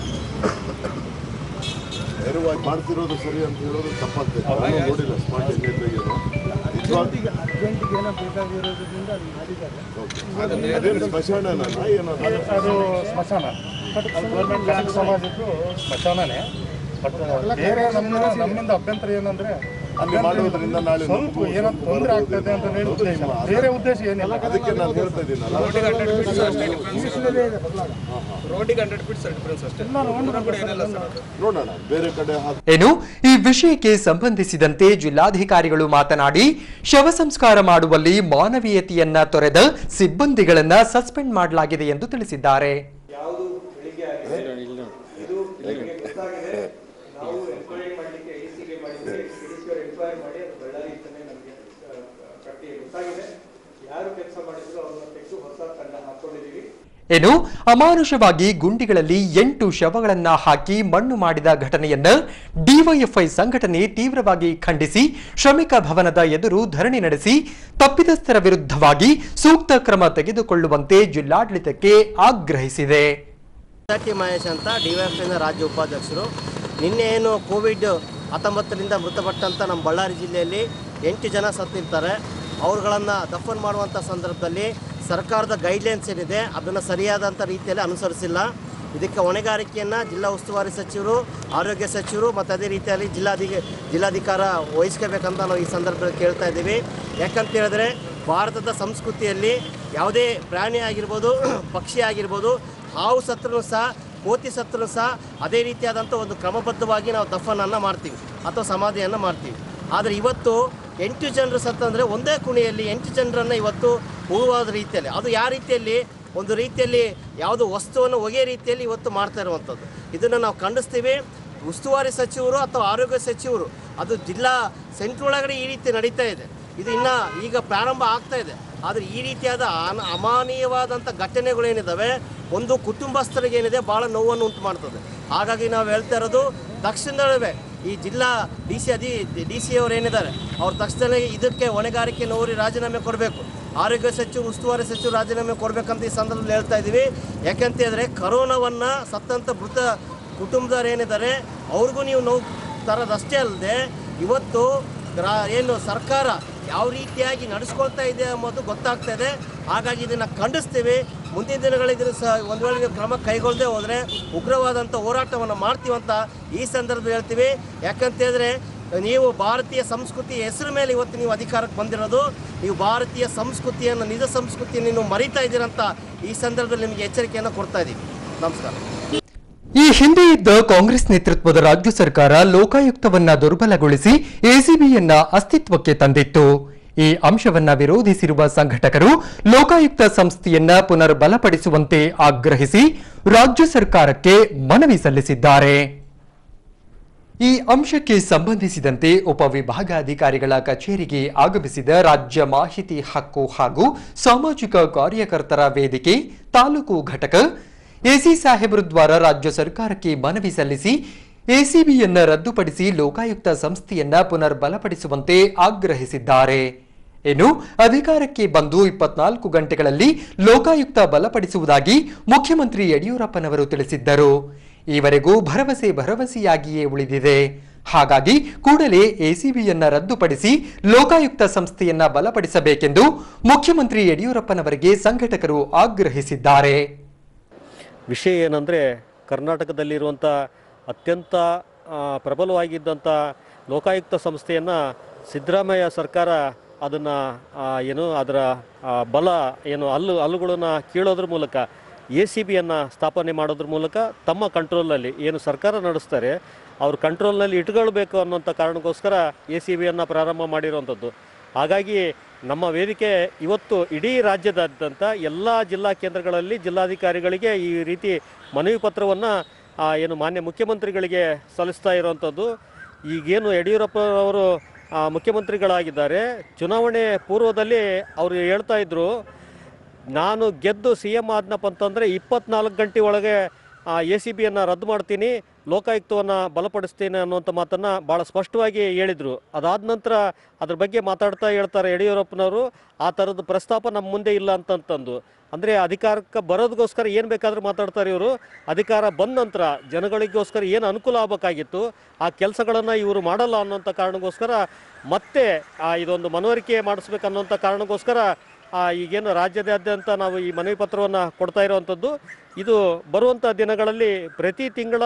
ನೇರವಾಗಿ ಮಾಡ್ತಿರೋದು ಸರಿ ಅಂತ ಹೇಳೋದು ತಪ್ಪಾಗ್ತದೆ ನಾನು ನೋಡಿಲ್ಲ ಸ್ಮಾರ್ಟ್ ಏನು ನಿಜವಾಗಿ ಅರ್ಜೆಂಟಿಗೆ ಏನೋ ಬೇಕಾಗಿರೋದ್ರಿಂದ ಅದು ಮಾಡಿದ್ದಾರೆ ಅದೇನು ಸ್ಮಶಾನನ ಏನದು ಅದು ಸ್ಮಶಾನ ಬಟ್ ಗೌರ್ಮೆಂಟ್ ಲ್ಯಾಂಡ್ ಸಮಾಜದ್ದು ಸ್ಮಶಾನನೇ ಬೇರೆ ನಮ್ಮ ನಮ್ಮಿಂದ ಅಭ್ಯಂತರ ಏನಂದ್ರೆ ಅಲ್ಲಿ ಮಾಡೋದ್ರಿಂದ ನಾಳೆ ಸ್ವಲ್ಪ ಏನೋ ತೊಂದರೆ ಆಗ್ತದೆ ಅಂತ ಹೇಳಿ ಉದ್ದೇಶ ಬೇರೆ ಉದ್ದೇಶ ಏನಿಲ್ಲ ಅದಕ್ಕೆ ನಾನು ಹೇಳ್ತಾ ಇದ್ದೀನಲ್ಲ ನೋಡೋಣ ಬೇರೆ ಕಡೆ ಹಾಕಿ ಏನು ಈ ವಿಷಯಕ್ಕೆ ಸಂಬಂಧಿಸಿದಂತೆ ಜಿಲ್ಲಾಧಿಕಾರಿಗಳು ಮಾತನಾಡಿ ಶವ ಸಂಸ್ಕಾರ ಮಾಡುವಲ್ಲಿ ಮಾನವೀಯತೆಯನ್ನ ತೊರೆದ ಸಿಬ್ಬಂದಿಗಳನ್ನ ಸಸ್ಪೆಂಡ್ ಮಾಡಲಾಗಿದೆ ಎಂದು ತಿಳಿಸಿದ್ದಾರೆ ಏನು ಅಮಾನುಷವಾಗಿ ಗುಂಡಿಗಳಲ್ಲಿ ಎಂಟು ಶವಗಳನ್ನ ಹಾಕಿ ಮಣ್ಣು ಮಾಡಿದ ಘಟನೆಯನ್ನ ಡಿವೈಎಫ್ಐ ಸಂಘಟನೆ ತೀವ್ರವಾಗಿ ಖಂಡಿಸಿ ಶ್ರಮಿಕ ಭವನದ ಎದುರು ಧರಣಿ ನಡೆಸಿ ತಪ್ಪಿತಸ್ಥರ ವಿರುದ್ಧವಾಗಿ ಸೂಕ್ತ ಕ್ರಮ ತೆಗೆದುಕೊಳ್ಳುವಂತೆ ಜಿಲ್ಲಾಡಳಿತಕ್ಕೆ ಆಗ್ರಹಿಸಿದೆ ಟಿ ಮಹೇಶ್ ಅಂತ ಡಿವೈಎಫ್ಐನ ರಾಜ್ಯ ಉಪಾಧ್ಯಕ್ಷರು ನಿನ್ನೆ ಏನು ಕೋವಿಡ್ ಹತ್ತೊಂಬತ್ತರಿಂದ ಮೃತಪಟ್ಟಂಥ ನಮ್ಮ ಬಳ್ಳಾರಿ ಜಿಲ್ಲೆಯಲ್ಲಿ ಎಂಟು ಜನ ಸತ್ತಿರ್ತಾರೆ ಅವ್ರುಗಳನ್ನು ದಫನ್ ಮಾಡುವಂಥ ಸಂದರ್ಭದಲ್ಲಿ ಸರ್ಕಾರದ ಗೈಡ್ಲೈನ್ಸ್ ಏನಿದೆ ಅದನ್ನು ಸರಿಯಾದಂಥ ರೀತಿಯಲ್ಲಿ ಅನುಸರಿಸಿಲ್ಲ ಇದಕ್ಕೆ ಹೊಣೆಗಾರಿಕೆಯನ್ನು ಜಿಲ್ಲಾ ಉಸ್ತುವಾರಿ ಸಚಿವರು ಆರೋಗ್ಯ ಸಚಿವರು ಮತ್ತು ಅದೇ ರೀತಿಯಲ್ಲಿ ಜಿಲ್ಲಾಧಿಕ ಜಿಲ್ಲಾಧಿಕಾರ ವಹಿಸ್ಕೋಬೇಕಂತ ನಾವು ಈ ಸಂದರ್ಭದಲ್ಲಿ ಕೇಳ್ತಾ ಇದ್ದೀವಿ ಯಾಕಂತ ಹೇಳಿದ್ರೆ ಭಾರತದ ಸಂಸ್ಕೃತಿಯಲ್ಲಿ ಯಾವುದೇ ಪ್ರಾಣಿ ಆಗಿರ್ಬೋದು ಪಕ್ಷಿ ಆಗಿರ್ಬೋದು ಹಾವು ಸತ್ರನೂ ಸಹ ಕೋತಿ ಸತ್ರನೂ ಸಹ ಅದೇ ರೀತಿಯಾದಂಥ ಒಂದು ಕ್ರಮಬದ್ಧವಾಗಿ ನಾವು ದಫನನ್ನು ಮಾಡ್ತೀವಿ ಅಥವಾ ಸಮಾಧಿಯನ್ನು ಮಾಡ್ತೀವಿ ಆದರೆ ಇವತ್ತು ಎಂಟು ಜನರು ಸತ್ತಂದರೆ ಒಂದೇ ಕುಣಿಯಲ್ಲಿ ಎಂಟು ಜನರನ್ನು ಇವತ್ತು ಹೂವಾದ ರೀತಿಯಲ್ಲಿ ಅದು ಯಾವ ರೀತಿಯಲ್ಲಿ ಒಂದು ರೀತಿಯಲ್ಲಿ ಯಾವುದು ವಸ್ತುವನ್ನು ಒಗೆಯ ರೀತಿಯಲ್ಲಿ ಇವತ್ತು ಮಾಡ್ತಾ ಇರುವಂಥದ್ದು ಇದನ್ನು ನಾವು ಖಂಡಿಸ್ತೀವಿ ಉಸ್ತುವಾರಿ ಸಚಿವರು ಅಥವಾ ಆರೋಗ್ಯ ಸಚಿವರು ಅದು ಜಿಲ್ಲಾ ಸೆಂಟ್ರ್ ಒಳಗಡೆ ಈ ರೀತಿ ನಡೀತಾ ಇದೆ ಇದು ಇನ್ನು ಈಗ ಪ್ರಾರಂಭ ಆಗ್ತಾ ಇದೆ ಆದರೆ ಈ ರೀತಿಯಾದ ಅನ ಅಮಾನೀಯವಾದಂಥ ಘಟನೆಗಳೇನಿದ್ದಾವೆ ಒಂದು ಕುಟುಂಬಸ್ಥರಿಗೆ ಏನಿದೆ ಭಾಳ ನೋವನ್ನು ಉಂಟು ಮಾಡ್ತದೆ ಹಾಗಾಗಿ ನಾವು ಹೇಳ್ತಾ ಇರೋದು ತಕ್ಷಣವೇ ಈ ಜಿಲ್ಲಾ ಡಿ ಸಿ ಅಧಿ ಡಿ ಸಿ ಅವರು ಏನಿದ್ದಾರೆ ಅವ್ರು ತಕ್ಷಣವೇ ಇದಕ್ಕೆ ಹೊಣೆಗಾರಿಕೆ ನೋರಿ ರಾಜೀನಾಮೆ ಕೊಡಬೇಕು ಆರೋಗ್ಯ ಸಚಿವರು ಉಸ್ತುವಾರಿ ಸಚಿವರು ರಾಜೀನಾಮೆ ಕೊಡಬೇಕಂತ ಈ ಸಂದರ್ಭದಲ್ಲಿ ಹೇಳ್ತಾ ಇದ್ದೀವಿ ಯಾಕಂತ ಹೇಳಿದ್ರೆ ಕರೋನಾವನ್ನು ಸತ್ತಂಥ ಮೃತ ಕುಟುಂಬದವ್ರು ಏನಿದ್ದಾರೆ ಅವ್ರಿಗೂ ನೀವು ನೋವು ತರೋದಷ್ಟೇ ಅಲ್ಲದೆ ಇವತ್ತು ರಾ- ಏನು ಸರ್ಕಾರ ಯಾವ ರೀತಿಯಾಗಿ ನಡೆಸ್ಕೊಳ್ತಾ ಇದೆ ಎಂಬುದು ಗೊತ್ತಾಗ್ತಾ ಇದೆ ಹಾಗಾಗಿ ಇದನ್ನು ಖಂಡಿಸ್ತೀವಿ ಮುಂದಿನ ದಿನಗಳಿದ್ರೆ ಸಹ ಒಂದು ವೇಳೆ ನೀವು ಕ್ರಮ ಕೈಗೊಳ್ಳದೆ ಹೋದರೆ ಉಗ್ರವಾದಂಥ ಹೋರಾಟವನ್ನು ಮಾಡ್ತೀವಂತ ಈ ಸಂದರ್ಭದಲ್ಲಿ ಹೇಳ್ತೀವಿ ಯಾಕಂತ ಹೇಳಿದ್ರೆ ನೀವು ಭಾರತೀಯ ಸಂಸ್ಕೃತಿ ಹೆಸರು ಮೇಲೆ ಇವತ್ತು ನೀವು ಅಧಿಕಾರಕ್ಕೆ ಬಂದಿರೋದು ನೀವು ಭಾರತೀಯ ಸಂಸ್ಕೃತಿಯನ್ನು ನಿಜ ಸಂಸ್ಕೃತಿಯನ್ನು ನೀವು ಮರಿತಾ ಇದ್ದೀರಂತ ಈ ಸಂದರ್ಭದಲ್ಲಿ ನಿಮಗೆ ಎಚ್ಚರಿಕೆಯನ್ನು ಕೊಡ್ತಾ ಇದ್ದೀವಿ ನಮಸ್ಕಾರ ಈ ಹಿಂದೆ ಇದ್ದ ಕಾಂಗ್ರೆಸ್ ನೇತೃತ್ವದ ರಾಜ್ಯ ಸರ್ಕಾರ ಲೋಕಾಯುಕ್ತವನ್ನ ದುರ್ಬಲಗೊಳಿಸಿ ಎಸಿಬಿಯನ್ನ ಅಸ್ತಿತ್ವಕ್ಕೆ ತಂದಿತ್ತು ಈ ಅಂಶವನ್ನ ವಿರೋಧಿಸಿರುವ ಸಂಘಟಕರು ಲೋಕಾಯುಕ್ತ ಸಂಸ್ಥೆಯನ್ನ ಪುನರ್ ಬಲಪಡಿಸುವಂತೆ ಆಗ್ರಹಿಸಿ ರಾಜ್ಯ ಸರ್ಕಾರಕ್ಕೆ ಮನವಿ ಸಲ್ಲಿಸಿದ್ದಾರೆ ಈ ಅಂಶಕ್ಕೆ ಸಂಬಂಧಿಸಿದಂತೆ ಉಪವಿಭಾಗಾಧಿಕಾರಿಗಳ ಕಚೇರಿಗೆ ಆಗಮಿಸಿದ ರಾಜ್ಯ ಮಾಹಿತಿ ಹಕ್ಕು ಹಾಗೂ ಸಾಮಾಜಿಕ ಕಾರ್ಯಕರ್ತರ ವೇದಿಕೆ ತಾಲೂಕು ಘಟಕ ಎಸಿ ಸಾಹೇಬರು ದ್ವಾರ ರಾಜ್ಯ ಸರ್ಕಾರಕ್ಕೆ ಮನವಿ ಸಲ್ಲಿಸಿ ಎಸಿಬಿಯನ್ನ ರದ್ದುಪಡಿಸಿ ಲೋಕಾಯುಕ್ತ ಸಂಸ್ಥೆಯನ್ನ ಪುನರ್ ಬಲಪಡಿಸುವಂತೆ ಆಗ್ರಹಿಸಿದ್ದಾರೆ ಇನ್ನು ಅಧಿಕಾರಕ್ಕೆ ಬಂದು ಇಪ್ಪತ್ನಾಲ್ಕು ಗಂಟೆಗಳಲ್ಲಿ ಲೋಕಾಯುಕ್ತ ಬಲಪಡಿಸುವುದಾಗಿ ಮುಖ್ಯಮಂತ್ರಿ ಯಡಿಯೂರಪ್ಪನವರು ತಿಳಿಸಿದ್ದರು ಈವರೆಗೂ ಭರವಸೆ ಭರವಸೆಯಾಗಿಯೇ ಉಳಿದಿದೆ ಹಾಗಾಗಿ ಕೂಡಲೇ ಎಸಿಬಿಯನ್ನ ರದ್ದುಪಡಿಸಿ ಲೋಕಾಯುಕ್ತ ಸಂಸ್ಥೆಯನ್ನ ಬಲಪಡಿಸಬೇಕೆಂದು ಮುಖ್ಯಮಂತ್ರಿ ಯಡಿಯೂರಪ್ಪನವರಿಗೆ ಸಂಘಟಕರು ಆಗ್ರಹಿಸಿದ್ದಾರೆ ವಿಷಯ ಏನಂದರೆ ಕರ್ನಾಟಕದಲ್ಲಿರುವಂಥ ಅತ್ಯಂತ ಆ, ಪ್ರಬಲವಾಗಿದ್ದಂಥ ಲೋಕಾಯುಕ್ತ ಸಂಸ್ಥೆಯನ್ನು ಸಿದ್ದರಾಮಯ್ಯ ಸರ್ಕಾರ ಅದನ್ನು ಏನು ಅದರ ಆ, ಬಲ ಏನು ಹಲ್ಲು ಹಲ್ಲುಗಳನ್ನು ಕೀಳೋದ್ರ ಮೂಲಕ ಎ ಸಿ ಬಿಯನ್ನು ಸ್ಥಾಪನೆ ಮಾಡೋದ್ರ ಮೂಲಕ ತಮ್ಮ ಕಂಟ್ರೋಲಲ್ಲಿ ಏನು ಸರ್ಕಾರ ನಡೆಸ್ತಾರೆ ಅವ್ರ ಕಂಟ್ರೋಲ್ನಲ್ಲಿ ಇಟ್ಕೊಳ್ಬೇಕು ಅನ್ನೋಂಥ ಕಾರಣಕ್ಕೋಸ್ಕರ ಎ ಸಿ ಬಿಯನ್ನು ಪ್ರಾರಂಭ ಮಾಡಿರುವಂಥದ್ದು ಹಾಗಾಗಿ ನಮ್ಮ ವೇದಿಕೆ ಇವತ್ತು ಇಡೀ ರಾಜ್ಯದಾದ್ಯಂತ ಎಲ್ಲ ಜಿಲ್ಲಾ ಕೇಂದ್ರಗಳಲ್ಲಿ ಜಿಲ್ಲಾಧಿಕಾರಿಗಳಿಗೆ ಈ ರೀತಿ ಮನವಿ ಪತ್ರವನ್ನು ಏನು ಮಾನ್ಯ ಮುಖ್ಯಮಂತ್ರಿಗಳಿಗೆ ಸಲ್ಲಿಸ್ತಾ ಇರುವಂಥದ್ದು ಈಗೇನು ಯಡಿಯೂರಪ್ಪ ಅವರು ಆ, ಮುಖ್ಯಮಂತ್ರಿಗಳಾಗಿದ್ದಾರೆ ಚುನಾವಣೆ ಪೂರ್ವದಲ್ಲಿ ಅವರು ಹೇಳ್ತಾ ಇದ್ರು ನಾನು ಗೆದ್ದು ಸಿ ಎಮ್ ಆದ್ನಪ್ಪ ಅಂತಂದರೆ ಇಪ್ಪತ್ನಾಲ್ಕು ಗಂಟೆ ಒಳಗೆ ಎ ಸಿ ಬಿಯನ್ನು ರದ್ದು ಮಾಡ್ತೀನಿ ಲೋಕಾಯುಕ್ತವನ್ನು ಬಲಪಡಿಸ್ತೀನಿ ಅನ್ನುವಂಥ ಮಾತನ್ನು ಭಾಳ ಸ್ಪಷ್ಟವಾಗಿ ಹೇಳಿದರು ಅದಾದ ನಂತರ ಅದ್ರ ಬಗ್ಗೆ ಮಾತಾಡ್ತಾ ಹೇಳ್ತಾರೆ ಯಡಿಯೂರಪ್ಪನವರು ಆ ಥರದ ಪ್ರಸ್ತಾಪ ನಮ್ಮ ಮುಂದೆ ಇಲ್ಲ ಅಂತಂತಂದು ಅಂದರೆ ಅಧಿಕಾರಕ್ಕೆ ಬರೋದಕ್ಕೋಸ್ಕರ ಏನು ಬೇಕಾದರೂ ಮಾತಾಡ್ತಾರೆ ಇವರು ಅಧಿಕಾರ ಬಂದ ನಂತರ ಜನಗಳಿಗೋಸ್ಕರ ಏನು ಅನುಕೂಲ ಆಗಬೇಕಾಗಿತ್ತು ಆ ಕೆಲಸಗಳನ್ನು ಇವರು ಮಾಡಲ್ಲ ಅನ್ನೋಂಥ ಕಾರಣಕ್ಕೋಸ್ಕರ ಮತ್ತೆ ಆ, ಇದೊಂದು ಮನವರಿಕೆ ಮಾಡಿಸ್ಬೇಕನ್ನೋಂಥ ಕಾರಣಕ್ಕೋಸ್ಕರ ಆ, ಈಗೇನು ರಾಜ್ಯದಾದ್ಯಂತ ನಾವು ಈ ಮನವಿ ಪತ್ರವನ್ನು ಕೊಡ್ತಾ ಇರುವಂಥದ್ದು ಇದು ಬರುವಂಥ ದಿನಗಳಲ್ಲಿ ಪ್ರತಿ ತಿಂಗಳ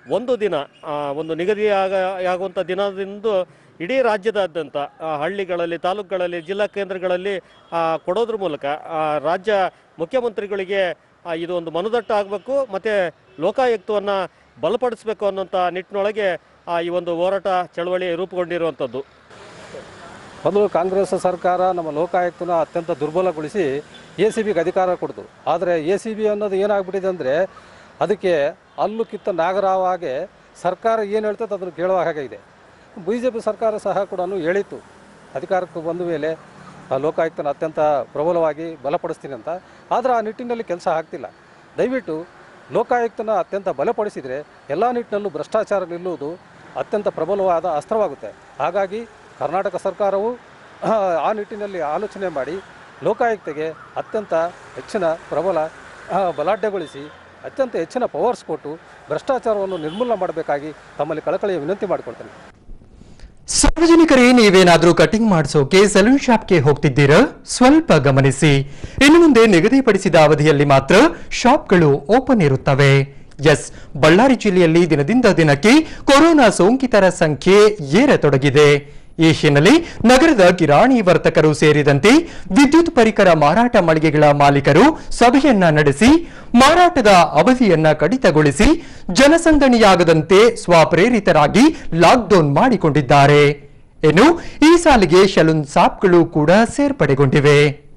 ಒಂದು ದಿನ ಆ, ಒಂದು ನಿಗದಿ ಆಗ ಆಗುವಂಥ ದಿನದಿಂದ ಇಡೀ ರಾಜ್ಯದಾದ್ಯಂತ ಆ, ಹಳ್ಳಿಗಳಲ್ಲಿ ತಾಲೂಕುಗಳಲ್ಲಿ ಜಿಲ್ಲಾ ಕೇಂದ್ರಗಳಲ್ಲಿ ಆ, ಕೊಡೋದ್ರ ಮೂಲಕ ಆ, ರಾಜ್ಯ ಮುಖ್ಯಮಂತ್ರಿಗಳಿಗೆ ಆ, ಇದು ಒಂದು ಮನದಟ್ಟ ಆಗಬೇಕು ಮತ್ತು ಲೋಕಾಯುಕ್ತವನ್ನು ಬಲಪಡಿಸಬೇಕು ಅನ್ನೋಂಥ ನಿಟ್ಟಿನೊಳಗೆ ಆ, ಈ ಒಂದು ಹೋರಾಟ ಚಳವಳಿ ರೂಪುಗೊಂಡಿರುವಂಥದ್ದು ಮೊದಲು ಕಾಂಗ್ರೆಸ್ ಸರ್ಕಾರ ನಮ್ಮ ಲೋಕಾಯುಕ್ತನ ಅತ್ಯಂತ ದುರ್ಬಲಗೊಳಿಸಿ ಎ ಸಿ ಬಿಗೆ ಅಧಿಕಾರ ಕೊಡ್ತು ಆದರೆ ಎ ಸಿ ಬಿ ಅನ್ನೋದು ಏನಾಗ್ಬಿಟ್ಟಿದೆ ಅಂದರೆ ಅದಕ್ಕೆ ಅಲ್ಲು ಕಿತ್ತ ನಾಗರಾವಾಗೆ ಸರ್ಕಾರ ಏನು ಹೇಳ್ತದೆ ಅದನ್ನು ಕೇಳುವ ಹಾಗೆ ಇದೆ ಬಿ ಜೆ ಪಿ ಸರ್ಕಾರ ಸಹ ಕೂಡ ಹೇಳಿತ್ತು ಅಧಿಕಾರಕ್ಕೆ ಬಂದ ಮೇಲೆ ಆ ಲೋಕಾಯುಕ್ತನ ಅತ್ಯಂತ ಪ್ರಬಲವಾಗಿ ಬಲಪಡಿಸ್ತೀನಿ ಅಂತ ಆದರೆ ಆ ನಿಟ್ಟಿನಲ್ಲಿ ಕೆಲಸ ಆಗ್ತಿಲ್ಲ ದಯವಿಟ್ಟು ಲೋಕಾಯುಕ್ತನ ಅತ್ಯಂತ ಬಲಪಡಿಸಿದರೆ ಎಲ್ಲ ನಿಟ್ಟಿನಲ್ಲೂ ಭ್ರಷ್ಟಾಚಾರ ನಿಲ್ಲುವುದು ಅತ್ಯಂತ ಪ್ರಬಲವಾದ ಅಸ್ತ್ರವಾಗುತ್ತೆ ಹಾಗಾಗಿ ಕರ್ನಾಟಕ ಸರ್ಕಾರವು ಆ, ಆ ನಿಟ್ಟಿನಲ್ಲಿ ಆಲೋಚನೆ ಮಾಡಿ ಲೋಕಾಯುಕ್ತೆಗೆ ಅತ್ಯಂತ ಹೆಚ್ಚಿನ ಪ್ರಬಲ ಆ, ಬಲಾಢ್ಯಗೊಳಿಸಿ ಅತ್ಯಂತ ಹೆಚ್ಚಿನ ಪವರ್ಸ್ ಕೊಟ್ಟು ಭ್ರಷ್ಟಾಚಾರವನ್ನು ನಿರ್ಮೂಲನೆ ಮಾಡಬೇಕಾಗಿ ತಮ್ಮಲ್ಲಿ ಕಳಕಳಿಯ ವಿನಂತಿ ಮಾಡಿಕೊಳ್ತೇನೆ ಸಾರ್ವಜನಿಕರೇ ನೀವೇನಾದ್ರೂ ಕಟಿಂಗ್ ಮಾಡಿಸೋಕೆ ಸಲೂನ್ ಶಾಪ್ಗೆ ಹೋಗ್ತಿದ್ದೀರಾ ಸ್ವಲ್ಪ ಗಮನಿಸಿ ಇನ್ನು ಮುಂದೆ ನಿಗದಿಪಡಿಸಿದ ಅವಧಿಯಲ್ಲಿ ಮಾತ್ರ ಶಾಪ್ಗಳು ಓಪನ್ ಇರುತ್ತವೆ ಎಸ್ ಬಳ್ಳಾರಿ ಜಿಲ್ಲೆಯಲ್ಲಿ ದಿನದಿಂದ ದಿನಕ್ಕೆ ಕೊರೋನಾ ಸೋಂಕಿತರ ಸಂಖ್ಯೆ ಏರತೊಡಗಿದೆ ಈ ಹಿನ್ನೆಲೆ ನಗರದ ಕಿರಾಣಿ ವರ್ತಕರು ಸೇರಿದಂತೆ ವಿದ್ಯುತ್ ಪರಿಕರ ಮಾರಾಟ ಮಳಿಗೆಗಳ ಮಾಲೀಕರು ಸಭೆಯನ್ನ ನಡೆಸಿ ಮಾರಾಟದ ಅವಧಿಯನ್ನ ಕಡಿತಗೊಳಿಸಿ ಜನಸಂದಣಿಯಾಗದಂತೆ ಸ್ವಪ್ರೇರಿತರಾಗಿ ಲಾಕ್ಡೌನ್ ಮಾಡಿಕೊಂಡಿದ್ದಾರೆ ಇನ್ನು ಈ ಸಾಲಿಗೆ ಶಲೂನ್ ಶಾಪ್ಗಳು ಕೂಡ ಸೇರ್ಪಡೆಗೊಂಡಿವೆ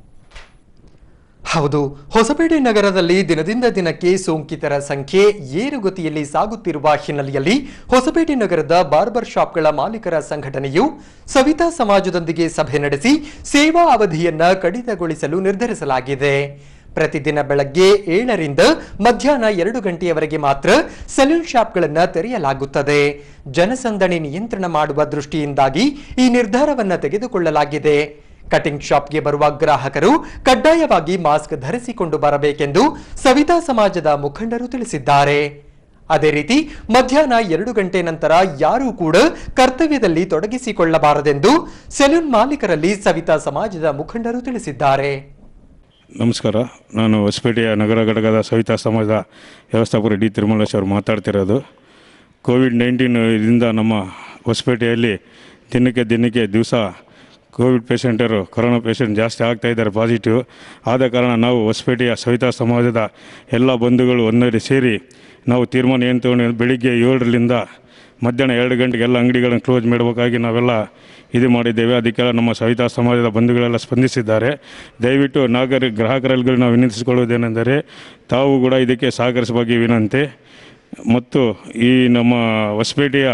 ಹೌದು ಹೊಸಪೇಟೆ ನಗರದಲ್ಲಿ ದಿನದಿಂದ ದಿನಕ್ಕೆ ಸೋಂಕಿತರ ಸಂಖ್ಯೆ ಏರುಗತಿಯಲ್ಲಿ ಸಾಗುತ್ತಿರುವ ಹಿನ್ನೆಲೆಯಲ್ಲಿ ಹೊಸಪೇಟೆ ನಗರದ ಬಾರ್ಬರ್ ಶಾಪ್ಗಳ ಮಾಲೀಕರ ಸಂಘಟನೆಯು ಸವಿತಾ ಸಮಾಜದೊಂದಿಗೆ ಸಭೆ ನಡೆಸಿ ಸೇವಾ ಅವಧಿಯನ್ನ ಕಡಿತಗೊಳಿಸಲು ನಿರ್ಧರಿಸಲಾಗಿದೆ ಪ್ರತಿದಿನ ಬೆಳಗ್ಗೆ ಏಳರಿಂದ ಮಧ್ಯಾಹ್ನ ಎರಡು ಗಂಟೆಯವರೆಗೆ ಮಾತ್ರ ಸಲೂನ್ ಶಾಪ್ಗಳನ್ನು ತೆರೆಯಲಾಗುತ್ತದೆ ಜನಸಂದಣಿ ನಿಯಂತ್ರಣ ಮಾಡುವ ದೃಷ್ಟಿಯಿಂದಾಗಿ ಈ ನಿರ್ಧಾರವನ್ನ ತೆಗೆದುಕೊಳ್ಳಲಾಗಿದೆ ಕಟಿಂಗ್ ಶಾಪ್ಗೆ ಬರುವ ಗ್ರಾಹಕರು ಕಡ್ಡಾಯವಾಗಿ ಮಾಸ್ಕ್ ಧರಿಸಿಕೊಂಡು ಬರಬೇಕೆಂದು ಸವಿತಾ ಸಮಾಜದ ಮುಖಂಡರು ತಿಳಿಸಿದ್ದಾರೆ ಅದೇ ರೀತಿ ಮಧ್ಯಾಹ್ನ ಎರಡು ಗಂಟೆ ನಂತರ ಯಾರೂ ಕೂಡ ಕರ್ತವ್ಯದಲ್ಲಿ ತೊಡಗಿಸಿಕೊಳ್ಳಬಾರದೆಂದು ಸೆಲೂನ್ ಮಾಲೀಕರಲ್ಲಿ ಸವಿತಾ ಸಮಾಜದ ಮುಖಂಡರು ತಿಳಿಸಿದ್ದಾರೆ ನಮಸ್ಕಾರ ನಾನು ಹೊಸಪೇಟೆಯ ನಗರ ಘಟಕದ ಸವಿತಾ ಸಮಾಜದ ವ್ಯವಸ್ಥಾಪಕ ಡಿ ತಿರುಮಲೇಶ್ ಅವರು ಮಾತಾಡ್ತಿರೋದು ಕೋವಿಡ್ ನೈನ್ಟೀನ್ ಇದರಿಂದ ನಮ್ಮ ಹೊಸಪೇಟೆಯಲ್ಲಿ ದಿನಕ್ಕೆ ದಿನಕ್ಕೆ ದಿವಸ ಕೋವಿಡ್ ಪೇಷಂಟರು ಕೊರೋನಾ ಪೇಷಂಟ್ ಜಾಸ್ತಿ ಆಗ್ತಾ ಇದ್ದಾರೆ ಪಾಸಿಟಿವ್ ಆದ ಕಾರಣ ನಾವು ಹೊಸಪೇಟೆಯ ಸವಿತಾ ಸಮಾಜದ ಎಲ್ಲ ಬಂಧುಗಳು ಒಂದೆಡೆ ಸೇರಿ ನಾವು ತೀರ್ಮಾನ ಏನು ತಗೊಂಡು ಬೆಳಿಗ್ಗೆ ಏಳರಿಂದ ಮಧ್ಯಾಹ್ನ ಎರಡು ಗಂಟೆಗೆ ಎಲ್ಲ ಅಂಗಡಿಗಳನ್ನು ಕ್ಲೋಸ್ ಮಾಡಬೇಕಾಗಿ ನಾವೆಲ್ಲ ಇದು ಮಾಡಿದ್ದೇವೆ ಅದಕ್ಕೆಲ್ಲ ನಮ್ಮ ಸವಿತಾ ಸಮಾಜದ ಬಂಧುಗಳೆಲ್ಲ ಸ್ಪಂದಿಸಿದ್ದಾರೆ ದಯವಿಟ್ಟು ನಾಗರಿಕ ಗ್ರಾಹಕರಲ್ಲಿ ನಾವು ವಿನಂತಿಸಿಕೊಳ್ಳುವುದೇನೆಂದರೆ ತಾವು ಕೂಡ ಇದಕ್ಕೆ ಸಹಕರಿಸಬೇಕು ವಿನಂತಿ ಮತ್ತು ಈ ನಮ್ಮ ಹೊಸಪೇಟೆಯ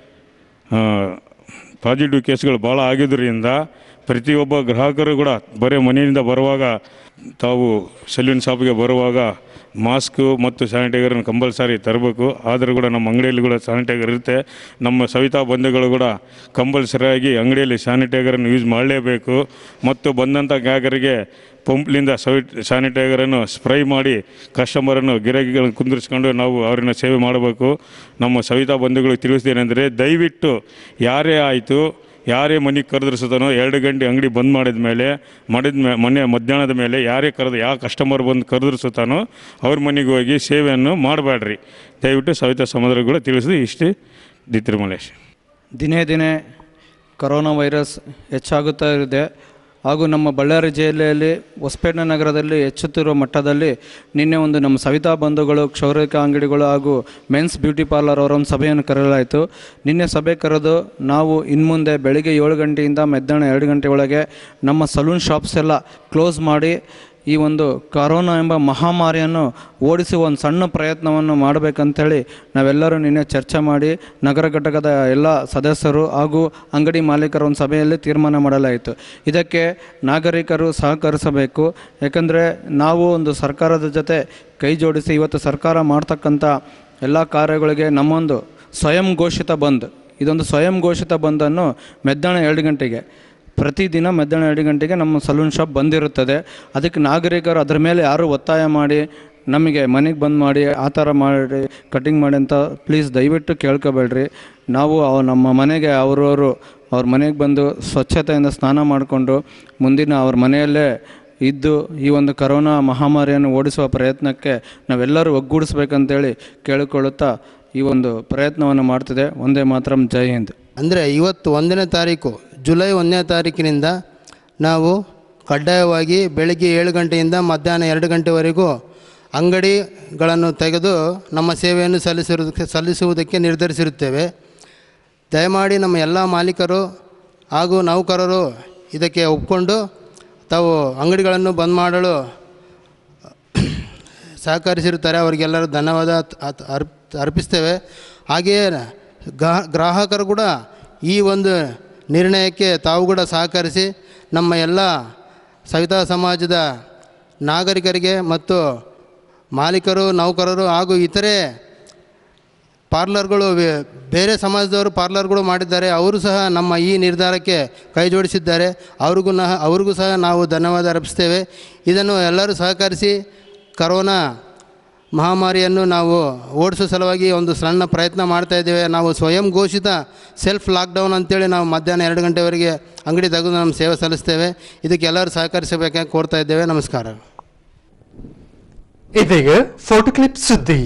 ಆ, ಪಾಸಿಟಿವ್ ಕೇಸ್ಗಳು ಭಾಳ ಆಗಿದ್ದರಿಂದ ಪ್ರತಿಯೊಬ್ಬ ಗ್ರಾಹಕರು ಕೂಡ ಬರೀ ಮನೆಯಿಂದ ಬರುವಾಗ ತಾವು ಸಲೂನ್ ಶಾಪ್ಗೆ ಬರುವಾಗ ಮಾಸ್ಕು ಮತ್ತು ಸ್ಯಾನಿಟೈಸರ್ನ ಕಂಪಲ್ಸರಿ ತರಬೇಕು ಆದರೂ ಕೂಡ ನಮ್ಮ ಅಂಗಡಿಯಲ್ಲಿ ಕೂಡ ಸ್ಯಾನಿಟೈಸರ್ ಇರುತ್ತೆ ನಮ್ಮ ಸವಿತಾ ಬಂಧುಗಳು ಕೂಡ ಕಂಪಲ್ಸರಿಯಾಗಿ ಅಂಗಡಿಯಲ್ಲಿ ಸ್ಯಾನಿಟೈಸರನ್ನು ಯೂಸ್ ಮಾಡಲೇಬೇಕು ಮತ್ತು ಬಂದಂಥ ಗ್ರಾಹಕರಿಗೆ ಪಂಪ್ಲಿಂದ ಸವಿ ಸ್ಯಾನಿಟೈಸರನ್ನು ಸ್ಪ್ರೈ ಮಾಡಿ ಕಸ್ಟಮರನ್ನು ಗಿರಾಕಿಗಳನ್ನು ಕುಂದಿರಿಸ್ಕೊಂಡು ನಾವು ಅವರನ್ನು ಸೇವೆ ಮಾಡಬೇಕು ನಮ್ಮ ಸವಿತಾ ಬಂಧುಗಳಿಗೆ ತಿಳಿಸ್ದೇನೆಂದರೆ ದಯವಿಟ್ಟು ಯಾರೇ ಆಯಿತು ಯಾರೇ ಮನೆಗೆ ಕರೆದ್ರು ಸುತ್ತನೋ ಎರಡು ಗಂಟೆ ಅಂಗಡಿ ಬಂದ್ ಮಾಡಿದ ಮೇಲೆ ಮಾಡಿದ ಮೇ ಮೊನ್ನೆ ಮಧ್ಯಾಹ್ನದ ಮೇಲೆ ಯಾರೇ ಕರೆದು ಯಾವ ಕಸ್ಟಮರ್ ಬಂದು ಕರೆದ್ರು ಸುತ್ತಾನೋ ಅವ್ರ ಮನೆಗೆ ಹೋಗಿ ಸೇವೆಯನ್ನು ಮಾಡಬೇಡ್ರಿ ದಯವಿಟ್ಟು ಸವಿತಾ ಸಮುದ್ರಗಳು ತಿಳಿಸಿದ್ದು ಇಷ್ಟೇ ದಿ ತಿರುಮಲೇಶ್ ದಿನೇ ದಿನೇ ಕರೋನಾ ವೈರಸ್ ಹೆಚ್ಚಾಗುತ್ತಾ ಇದೆ ಹಾಗೂ ನಮ್ಮ ಬಳ್ಳಾರಿ ಜಿಲ್ಲೆಯಲ್ಲಿ ಹೊಸಪೇಟೆ ನಗರದಲ್ಲಿ ಹೆಚ್ಚುತ್ತಿರುವ ಮಟ್ಟದಲ್ಲಿ ನಿನ್ನೆ ಒಂದು ನಮ್ಮ ಸವಿತಾ ಬಂಧುಗಳು ಕ್ಷೌರಿಕ ಅಂಗಡಿಗಳು ಹಾಗೂ ಮೆನ್ಸ್ ಬ್ಯೂಟಿ ಪಾರ್ಲರ್ ಅವರ ಒಂದು ಸಭೆಯನ್ನು ಕರೆಯಲಾಯಿತು ನಿನ್ನೆ ಸಭೆ ಕರೆದು ನಾವು ಇನ್ಮುಂದೆ ಬೆಳಿಗ್ಗೆ ಏಳು ಗಂಟೆಯಿಂದ ಮಧ್ಯಾಹ್ನ ಎರಡು ಗಂಟೆ ಒಳಗೆ ನಮ್ಮ ಸಲೂನ್ ಶಾಪ್ಸ್ ಎಲ್ಲ ಕ್ಲೋಸ್ ಮಾಡಿ ಈ ಒಂದು ಕರೋನಾ ಎಂಬ ಮಹಾಮಾರಿಯನ್ನು ಓಡಿಸುವ ಒಂದು ಸಣ್ಣ ಪ್ರಯತ್ನವನ್ನು ಮಾಡಬೇಕಂತೇಳಿ ನಾವೆಲ್ಲರೂ ನಿನ್ನೆ ಚರ್ಚೆ ಮಾಡಿ ನಗರ ಘಟಕದ ಎಲ್ಲ ಸದಸ್ಯರು ಹಾಗೂ ಅಂಗಡಿ ಮಾಲೀಕರ ಒಂದು ಸಭೆಯಲ್ಲಿ ತೀರ್ಮಾನ ಮಾಡಲಾಯಿತು ಇದಕ್ಕೆ ನಾಗರಿಕರು ಸಹಕರಿಸಬೇಕು ಯಾಕಂದರೆ ನಾವು ಒಂದು ಸರ್ಕಾರದ ಜೊತೆ ಕೈ ಜೋಡಿಸಿ ಇವತ್ತು ಸರ್ಕಾರ ಮಾಡ್ತಕ್ಕಂಥ ಎಲ್ಲ ಕಾರ್ಯಗಳಿಗೆ ನಮ್ಮೊಂದು ಸ್ವಯಂ ಘೋಷಿತ ಬಂದ್ ಇದೊಂದು ಸ್ವಯಂ ಘೋಷಿತ ಬಂದನ್ನು ಮಧ್ಯಾಹ್ನ ಎರಡು ಗಂಟೆಗೆ ಪ್ರತಿದಿನ ಮಧ್ಯಾಹ್ನ ಎರಡು ಗಂಟೆಗೆ ನಮ್ಮ ಸಲೂನ್ ಶಾಪ್ ಬಂದಿರುತ್ತದೆ ಅದಕ್ಕೆ ನಾಗರಿಕರು ಅದರ ಮೇಲೆ ಯಾರು ಒತ್ತಾಯ ಮಾಡಿ ನಮಗೆ ಮನೆಗೆ ಬಂದ್ ಮಾಡಿ ಆ ಥರ ಮಾಡಿ ಕಟಿಂಗ್ ಮಾಡಿ ಅಂತ ಪ್ಲೀಸ್ ದಯವಿಟ್ಟು ಕೇಳ್ಕೊಬೇಡ್ರಿ ನಾವು ಅವ್ ನಮ್ಮ ಮನೆಗೆ ಅವರವರು ಅವ್ರ ಮನೆಗೆ ಬಂದು ಸ್ವಚ್ಛತೆಯಿಂದ ಸ್ನಾನ ಮಾಡಿಕೊಂಡು ಮುಂದಿನ ಅವ್ರ ಮನೆಯಲ್ಲೇ ಇದ್ದು ಈ ಒಂದು ಕರೋನಾ ಮಹಾಮಾರಿಯನ್ನು ಓಡಿಸುವ ಪ್ರಯತ್ನಕ್ಕೆ ನಾವೆಲ್ಲರೂ ಒಗ್ಗೂಡಿಸ್ಬೇಕಂತೇಳಿ ಕೇಳಿಕೊಳ್ಳುತ್ತಾ ಈ ಒಂದು ಪ್ರಯತ್ನವನ್ನು ಮಾಡ್ತಿದೆ ಒಂದೇ ಮಾತ್ರ ಜೈ ಹಿಂದ್ ಅಂದರೆ ಇವತ್ತು ಒಂದನೇ ತಾರೀಕು ಜುಲೈ ಒಂದನೇ ತಾರೀಕಿನಿಂದ ನಾವು ಕಡ್ಡಾಯವಾಗಿ ಬೆಳಗ್ಗೆ ಏಳು ಗಂಟೆಯಿಂದ ಮಧ್ಯಾಹ್ನ ಎರಡು ಗಂಟೆವರೆಗೂ ಅಂಗಡಿಗಳನ್ನು ತೆಗೆದು ನಮ್ಮ ಸೇವೆಯನ್ನು ಸಲ್ಲಿಸಿರುವುದಕ್ಕೆ ಸಲ್ಲಿಸುವುದಕ್ಕೆ ನಿರ್ಧರಿಸಿರುತ್ತೇವೆ ದಯಮಾಡಿ ನಮ್ಮ ಎಲ್ಲ ಮಾಲೀಕರು ಹಾಗೂ ನೌಕರರು ಇದಕ್ಕೆ ಒಪ್ಕೊಂಡು ತಾವು ಅಂಗಡಿಗಳನ್ನು ಬಂದ್ ಮಾಡಲು ಸಹಕರಿಸಿರುತ್ತಾರೆ ಅವರಿಗೆಲ್ಲರೂ ಧನ್ಯವಾದ ಅತ್- ಅರ್ಪ್ ಅರ್ಪಿಸ್ತೇವೆ ಹಾಗೆಯೇ ಗ್ರಾಹ ಗ್ರಾಹಕರು ಕೂಡ ಈ ಒಂದು ನಿರ್ಣಯಕ್ಕೆ ತಾವು ಕೂಡ ಸಹಕರಿಸಿ ನಮ್ಮ ಎಲ್ಲ ಸವಿತಾ ಸಮಾಜದ ನಾಗರಿಕರಿಗೆ ಮತ್ತು ಮಾಲೀಕರು ನೌಕರರು ಹಾಗೂ ಇತರೆ ಪಾರ್ಲರ್ಗಳು ವೇ- ಬೇರೆ ಸಮಾಜದವರು ಪಾರ್ಲರ್ಗಳು ಮಾಡಿದ್ದಾರೆ ಅವರು ಸಹ ನಮ್ಮ ಈ ನಿರ್ಧಾರಕ್ಕೆ ಕೈ ಜೋಡಿಸಿದ್ದಾರೆ ಅವ್ರಿಗೂ ನ ಅವ್ರಿಗೂ ಸಹ ನಾವು ಧನ್ಯವಾದ ಅರ್ಪಿಸ್ತೇವೆ ಇದನ್ನು ಎಲ್ಲರೂ ಸಹಕರಿಸಿ ಕರೋನಾ ಮಹಾಮಾರಿಯನ್ನು ನಾವು ಓಡಿಸೋ ಸಲುವಾಗಿ ಒಂದು ಸಣ್ಣ ಪ್ರಯತ್ನ ಮಾಡ್ತಾ ಇದ್ದೇವೆ ನಾವು ಸ್ವಯಂ ಘೋಷಿತ ಸೆಲ್ಫ್ ಲಾಕ್ಡೌನ್ ಅಂತೇಳಿ ನಾವು ಮಧ್ಯಾಹ್ನ ಎರಡು ಗಂಟೆವರೆಗೆ ಅಂಗಡಿ ತೆಗೆದು ನಮ್ಮ ಸೇವೆ ಸಲ್ಲಿಸ್ತೇವೆ ಇದಕ್ಕೆ ಎಲ್ಲರೂ ಸಹಕರಿಸಬೇಕಾಗಿ ಕೋರ್ತಾ ಇದ್ದೇವೆ ನಮಸ್ಕಾರ ಇದೀಗ ಫೋಟೋ ಕ್ಲಿಪ್ ಸುದ್ದಿ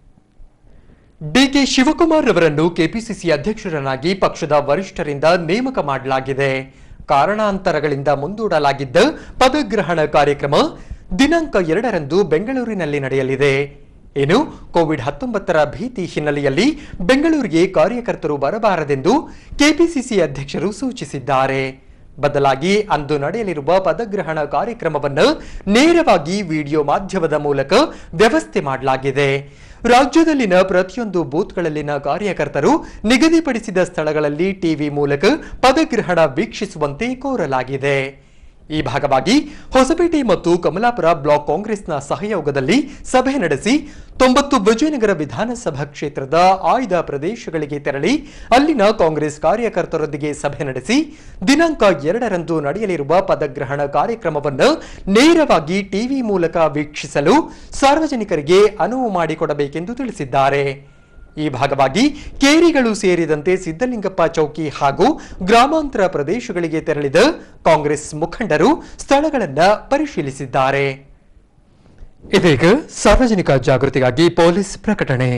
ಡಿಕೆ ಶಿವಕುಮಾರ್ ಅವರನ್ನು ಕೆಪಿಸಿಸಿ ಅಧ್ಯಕ್ಷರನ್ನಾಗಿ ಪಕ್ಷದ ವರಿಷ್ಠರಿಂದ ನೇಮಕ ಮಾಡಲಾಗಿದೆ ಕಾರಣಾಂತರಗಳಿಂದ ಮುಂದೂಡಲಾಗಿದ್ದ ಪದಗ್ರಹಣ ಕಾರ್ಯಕ್ರಮ ದಿನಾಂಕ ಎರಡರಂದು ಬೆಂಗಳೂರಿನಲ್ಲಿ ನಡೆಯಲಿದೆ ಇನ್ನು ಕೋವಿಡ್ ಹತ್ತೊಂಬತ್ತರ ಭೀತಿ ಹಿನ್ನೆಲೆಯಲ್ಲಿ ಬೆಂಗಳೂರಿಗೆ ಕಾರ್ಯಕರ್ತರು ಬರಬಾರದೆಂದು ಕೆಪಿಸಿಸಿ ಅಧ್ಯಕ್ಷರು ಸೂಚಿಸಿದ್ದಾರೆ ಬದಲಾಗಿ ಅಂದು ನಡೆಯಲಿರುವ ಪದಗ್ರಹಣ ಕಾರ್ಯಕ್ರಮವನ್ನು ನೇರವಾಗಿ ವಿಡಿಯೋ ಮಾಧ್ಯಮದ ಮೂಲಕ ವ್ಯವಸ್ಥೆ ಮಾಡಲಾಗಿದೆ ರಾಜ್ಯದಲ್ಲಿನ ಪ್ರತಿಯೊಂದು ಬೂತ್ಗಳಲ್ಲಿನ ಕಾರ್ಯಕರ್ತರು ನಿಗದಿಪಡಿಸಿದ ಸ್ಥಳಗಳಲ್ಲಿ ಟಿವಿ ಮೂಲಕ ಪದಗ್ರಹಣ ವೀಕ್ಷಿಸುವಂತೆ ಕೋರಲಾಗಿದೆ ಈ ಭಾಗವಾಗಿ ಹೊಸಪೇಟೆ ಮತ್ತು ಕಮಲಾಪುರ ಬ್ಲಾಕ್ ಕಾಂಗ್ರೆಸ್ನ ಸಹಯೋಗದಲ್ಲಿ ಸಭೆ ನಡೆಸಿ ತೊಂಬತ್ತು ವಿಜಯನಗರ ವಿಧಾನಸಭಾ ಕ್ಷೇತ್ರದ ಆಯ್ದ ಪ್ರದೇಶಗಳಿಗೆ ತೆರಳಿ ಅಲ್ಲಿನ ಕಾಂಗ್ರೆಸ್ ಕಾರ್ಯಕರ್ತರೊಂದಿಗೆ ಸಭೆ ನಡೆಸಿ ದಿನಾಂಕ ಎರಡರಂದು ನಡೆಯಲಿರುವ ಪದಗ್ರಹಣ ಕಾರ್ಯಕ್ರಮವನ್ನು ನೇರವಾಗಿ ಟಿವಿ ಮೂಲಕ ವೀಕ್ಷಿಸಲು ಸಾರ್ವಜನಿಕರಿಗೆ ಅನುವು ಮಾಡಿಕೊಡಬೇಕೆಂದು ತಿಳಿಸಿದ್ದಾರೆ ಈ ಭಾಗವಾಗಿ ಕೇರಿಗಳು ಸೇರಿದಂತೆ ಸಿದ್ದಲಿಂಗಪ್ಪ ಚೌಕಿ ಹಾಗೂ ಗ್ರಾಮಾಂತರ ಪ್ರದೇಶಗಳಿಗೆ ತೆರಳಿದ ಕಾಂಗ್ರೆಸ್ ಮುಖಂಡರು ಸ್ಥಳಗಳನ್ನ ಪರಿಶೀಲಿಸಿದ್ದಾರೆ ಇದೀಗ ಸಾರ್ವಜನಿಕ ಜಾಗೃತಿಗಾಗಿ ಪೊಲೀಸ್ ಪ್ರಕಟಣೆ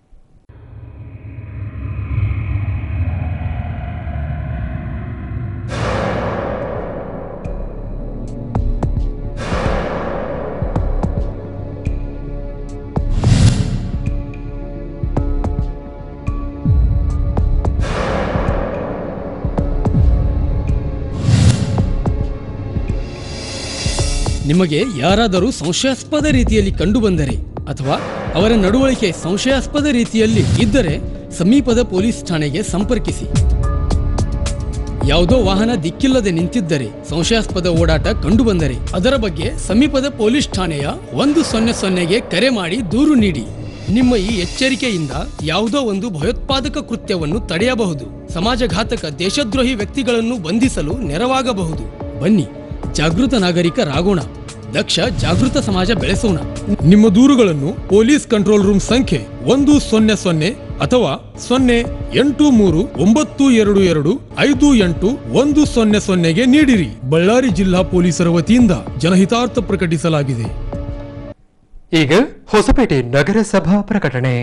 ನಿಮಗೆ ಯಾರಾದರೂ ಸಂಶಯಾಸ್ಪದ ರೀತಿಯಲ್ಲಿ ಕಂಡುಬಂದರೆ ಅಥವಾ ಅವರ ನಡವಳಿಕೆ ಸಂಶಯಾಸ್ಪದ ರೀತಿಯಲ್ಲಿ ಇದ್ದರೆ ಸಮೀಪದ ಪೊಲೀಸ್ ಠಾಣೆಗೆ ಸಂಪರ್ಕಿಸಿ ಯಾವುದೋ ವಾಹನ ದಿಕ್ಕಿಲ್ಲದೆ ನಿಂತಿದ್ದರೆ ಸಂಶಯಾಸ್ಪದ ಓಡಾಟ ಕಂಡುಬಂದರೆ ಅದರ ಬಗ್ಗೆ ಸಮೀಪದ ಪೊಲೀಸ್ ಠಾಣೆಯ ಒಂದು ಸೊನ್ನೆ ಸೊನ್ನೆಗೆ ಕರೆ ಮಾಡಿ ದೂರು ನೀಡಿ ನಿಮ್ಮ ಈ ಎಚ್ಚರಿಕೆಯಿಂದ ಯಾವುದೋ ಒಂದು ಭಯೋತ್ಪಾದಕ ಕೃತ್ಯವನ್ನು ತಡೆಯಬಹುದು ಸಮಾಜಘಾತಕ ದೇಶದ್ರೋಹಿ ವ್ಯಕ್ತಿಗಳನ್ನು ಬಂಧಿಸಲು ನೆರವಾಗಬಹುದು ಬನ್ನಿ ಜಾಗೃತ ನಾಗರಿಕರಾಗೋಣ ದಕ್ಷ ಜಾಗೃತ ಸಮಾಜ ಬೆಳೆಸೋಣ ನಿಮ್ಮ ದೂರುಗಳನ್ನು ಪೊಲೀಸ್ ಕಂಟ್ರೋಲ್ ರೂಮ್ ಸಂಖ್ಯೆ ಒಂದು ಸೊನ್ನೆ ಸೊನ್ನೆ ಅಥವಾ ಸೊನ್ನೆ ಎಂಟು ಮೂರು ಒಂಬತ್ತು ಎರಡು ಎರಡು ಐದು ಎಂಟು ಒಂದು ಸೊನ್ನೆ ಸೊನ್ನೆಗೆ ನೀಡಿರಿ ಬಳ್ಳಾರಿ ಜಿಲ್ಲಾ ಪೊಲೀಸರ ವತಿಯಿಂದ ಜನಹಿತಾರ್ಥ ಪ್ರಕಟಿಸಲಾಗಿದೆ ಈಗ ಹೊಸಪೇಟೆ ನಗರಸಭಾ ಪ್ರಕಟಣೆ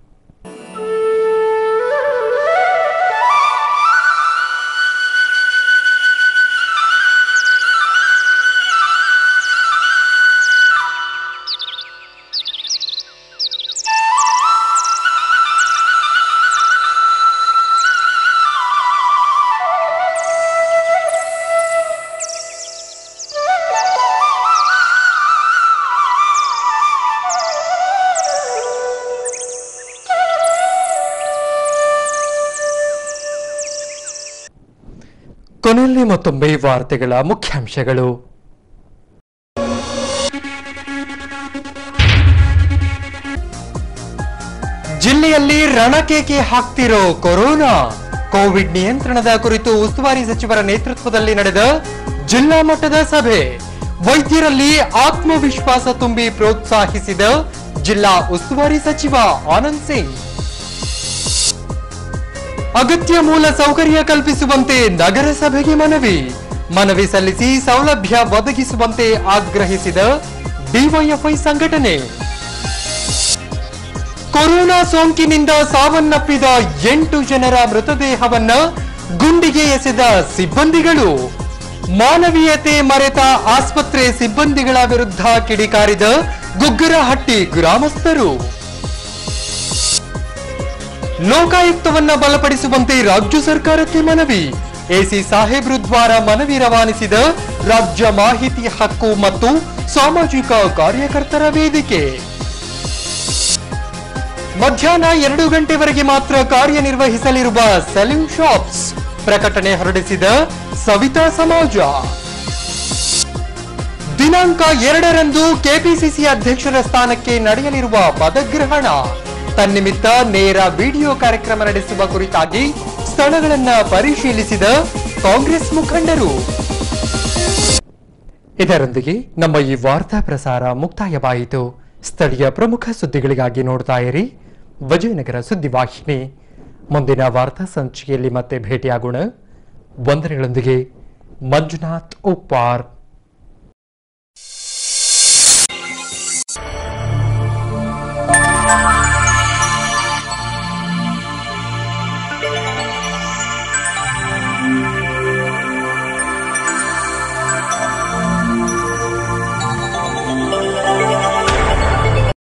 ಕೊನೆಯಲ್ಲಿ ಮತ್ತೊಮ್ಮೆ ವಾರ್ತೆಗಳ ಮುಖ್ಯಾಂಶಗಳು ಜಿಲ್ಲೆಯಲ್ಲಿ ರಣಕೇಕೆ ಹಾಕ್ತಿರೋ ಕೊರೋನಾ ಕೋವಿಡ್ ನಿಯಂತ್ರಣದ ಕುರಿತು ಉಸ್ತುವಾರಿ ಸಚಿವರ ನೇತೃತ್ವದಲ್ಲಿ ನಡೆದ ಜಿಲ್ಲಾ ಮಟ್ಟದ ಸಭೆ ವೈದ್ಯರಲ್ಲಿ ಆತ್ಮವಿಶ್ವಾಸ ತುಂಬಿ ಪ್ರೋತ್ಸಾಹಿಸಿದ ಜಿಲ್ಲಾ ಉಸ್ತುವಾರಿ ಸಚಿವ ಆನಂದ್ ಸಿಂಗ್ ಅಗತ್ಯ ಮೂಲ ಸೌಕರ್ಯ ಕಲ್ಪಿಸುವಂತೆ ನಗರಸಭೆಗೆ ಮನವಿ ಮನವಿ ಸಲ್ಲಿಸಿ ಸೌಲಭ್ಯ ಒದಗಿಸುವಂತೆ ಆಗ್ರಹಿಸಿದ ಡಿವೈಎಫ್ಐ ಸಂಘಟನೆ ಕೊರೋನಾ ಸೋಂಕಿನಿಂದ ಸಾವನ್ನಪ್ಪಿದ ಎಂಟು ಜನರ ಮೃತದೇಹವನ್ನ ಗುಂಡಿಗೆ ಎಸೆದ ಸಿಬ್ಬಂದಿಗಳು ಮಾನವೀಯತೆ ಮರೆತ ಆಸ್ಪತ್ರೆ ಸಿಬ್ಬಂದಿಗಳ ವಿರುದ್ಧ ಕಿಡಿಕಾರಿದ ಗುಗ್ಗರಹಟ್ಟಿ ಗ್ರಾಮಸ್ಥರು ಲೋಕಾಯುಕ್ತವನ್ನ ಬಲಪಡಿಸುವಂತೆ ರಾಜ್ಯ ಸರ್ಕಾರಕ್ಕೆ ಮನವಿ ಎಸಿ ಸಾಹೇಬ್ರು ದ್ವಾರ ಮನವಿ ರವಾನಿಸಿದ ರಾಜ್ಯ ಮಾಹಿತಿ ಹಕ್ಕು ಮತ್ತು ಸಾಮಾಜಿಕ ಕಾರ್ಯಕರ್ತರ ವೇದಿಕೆ ಮಧ್ಯಾಹ್ನ ಎರಡು ಗಂಟೆವರೆಗೆ ಮಾತ್ರ ಕಾರ್ಯನಿರ್ವಹಿಸಲಿರುವ ಸಲೂನ್ ಶಾಪ್ಸ್ ಪ್ರಕಟಣೆ ಹೊರಡಿಸಿದ ಸವಿತಾ ಸಮಾಜ ದಿನಾಂಕ ಎರಡರಂದು ಕೆಪಿಸಿಸಿ ಅಧ್ಯಕ್ಷರ ಸ್ಥಾನಕ್ಕೆ ನಡೆಯಲಿರುವ ಪದಗ್ರಹಣ ತನ್ನಿಮಿತ್ತ ನೇರ ವಿಡಿಯೋ ಕಾರ್ಯಕ್ರಮ ನಡೆಸುವ ಕುರಿತಾಗಿ ಸ್ಥಳಗಳನ್ನ ಪರಿಶೀಲಿಸಿದ ಕಾಂಗ್ರೆಸ್ ಮುಖಂಡರು ಇದರೊಂದಿಗೆ ನಮ್ಮ ಈ ವಾರ್ತಾ ಪ್ರಸಾರ ಮುಕ್ತಾಯವಾಯಿತು ಸ್ಥಳೀಯ ಪ್ರಮುಖ ಸುದ್ದಿಗಳಿಗಾಗಿ ನೋಡ್ತಾ ಇರಿ ವಿಜಯನಗರ ಸುದ್ದಿವಾಹಿನಿ ಮುಂದಿನ ವಾರ್ತಾ ಸಂಚಿಕೆಯಲ್ಲಿ ಮತ್ತೆ ಭೇಟಿಯಾಗೋಣ ವಂದನೆಗಳೊಂದಿಗೆ ಮಂಜುನಾಥ್ ಉಪ್ಪಾರ್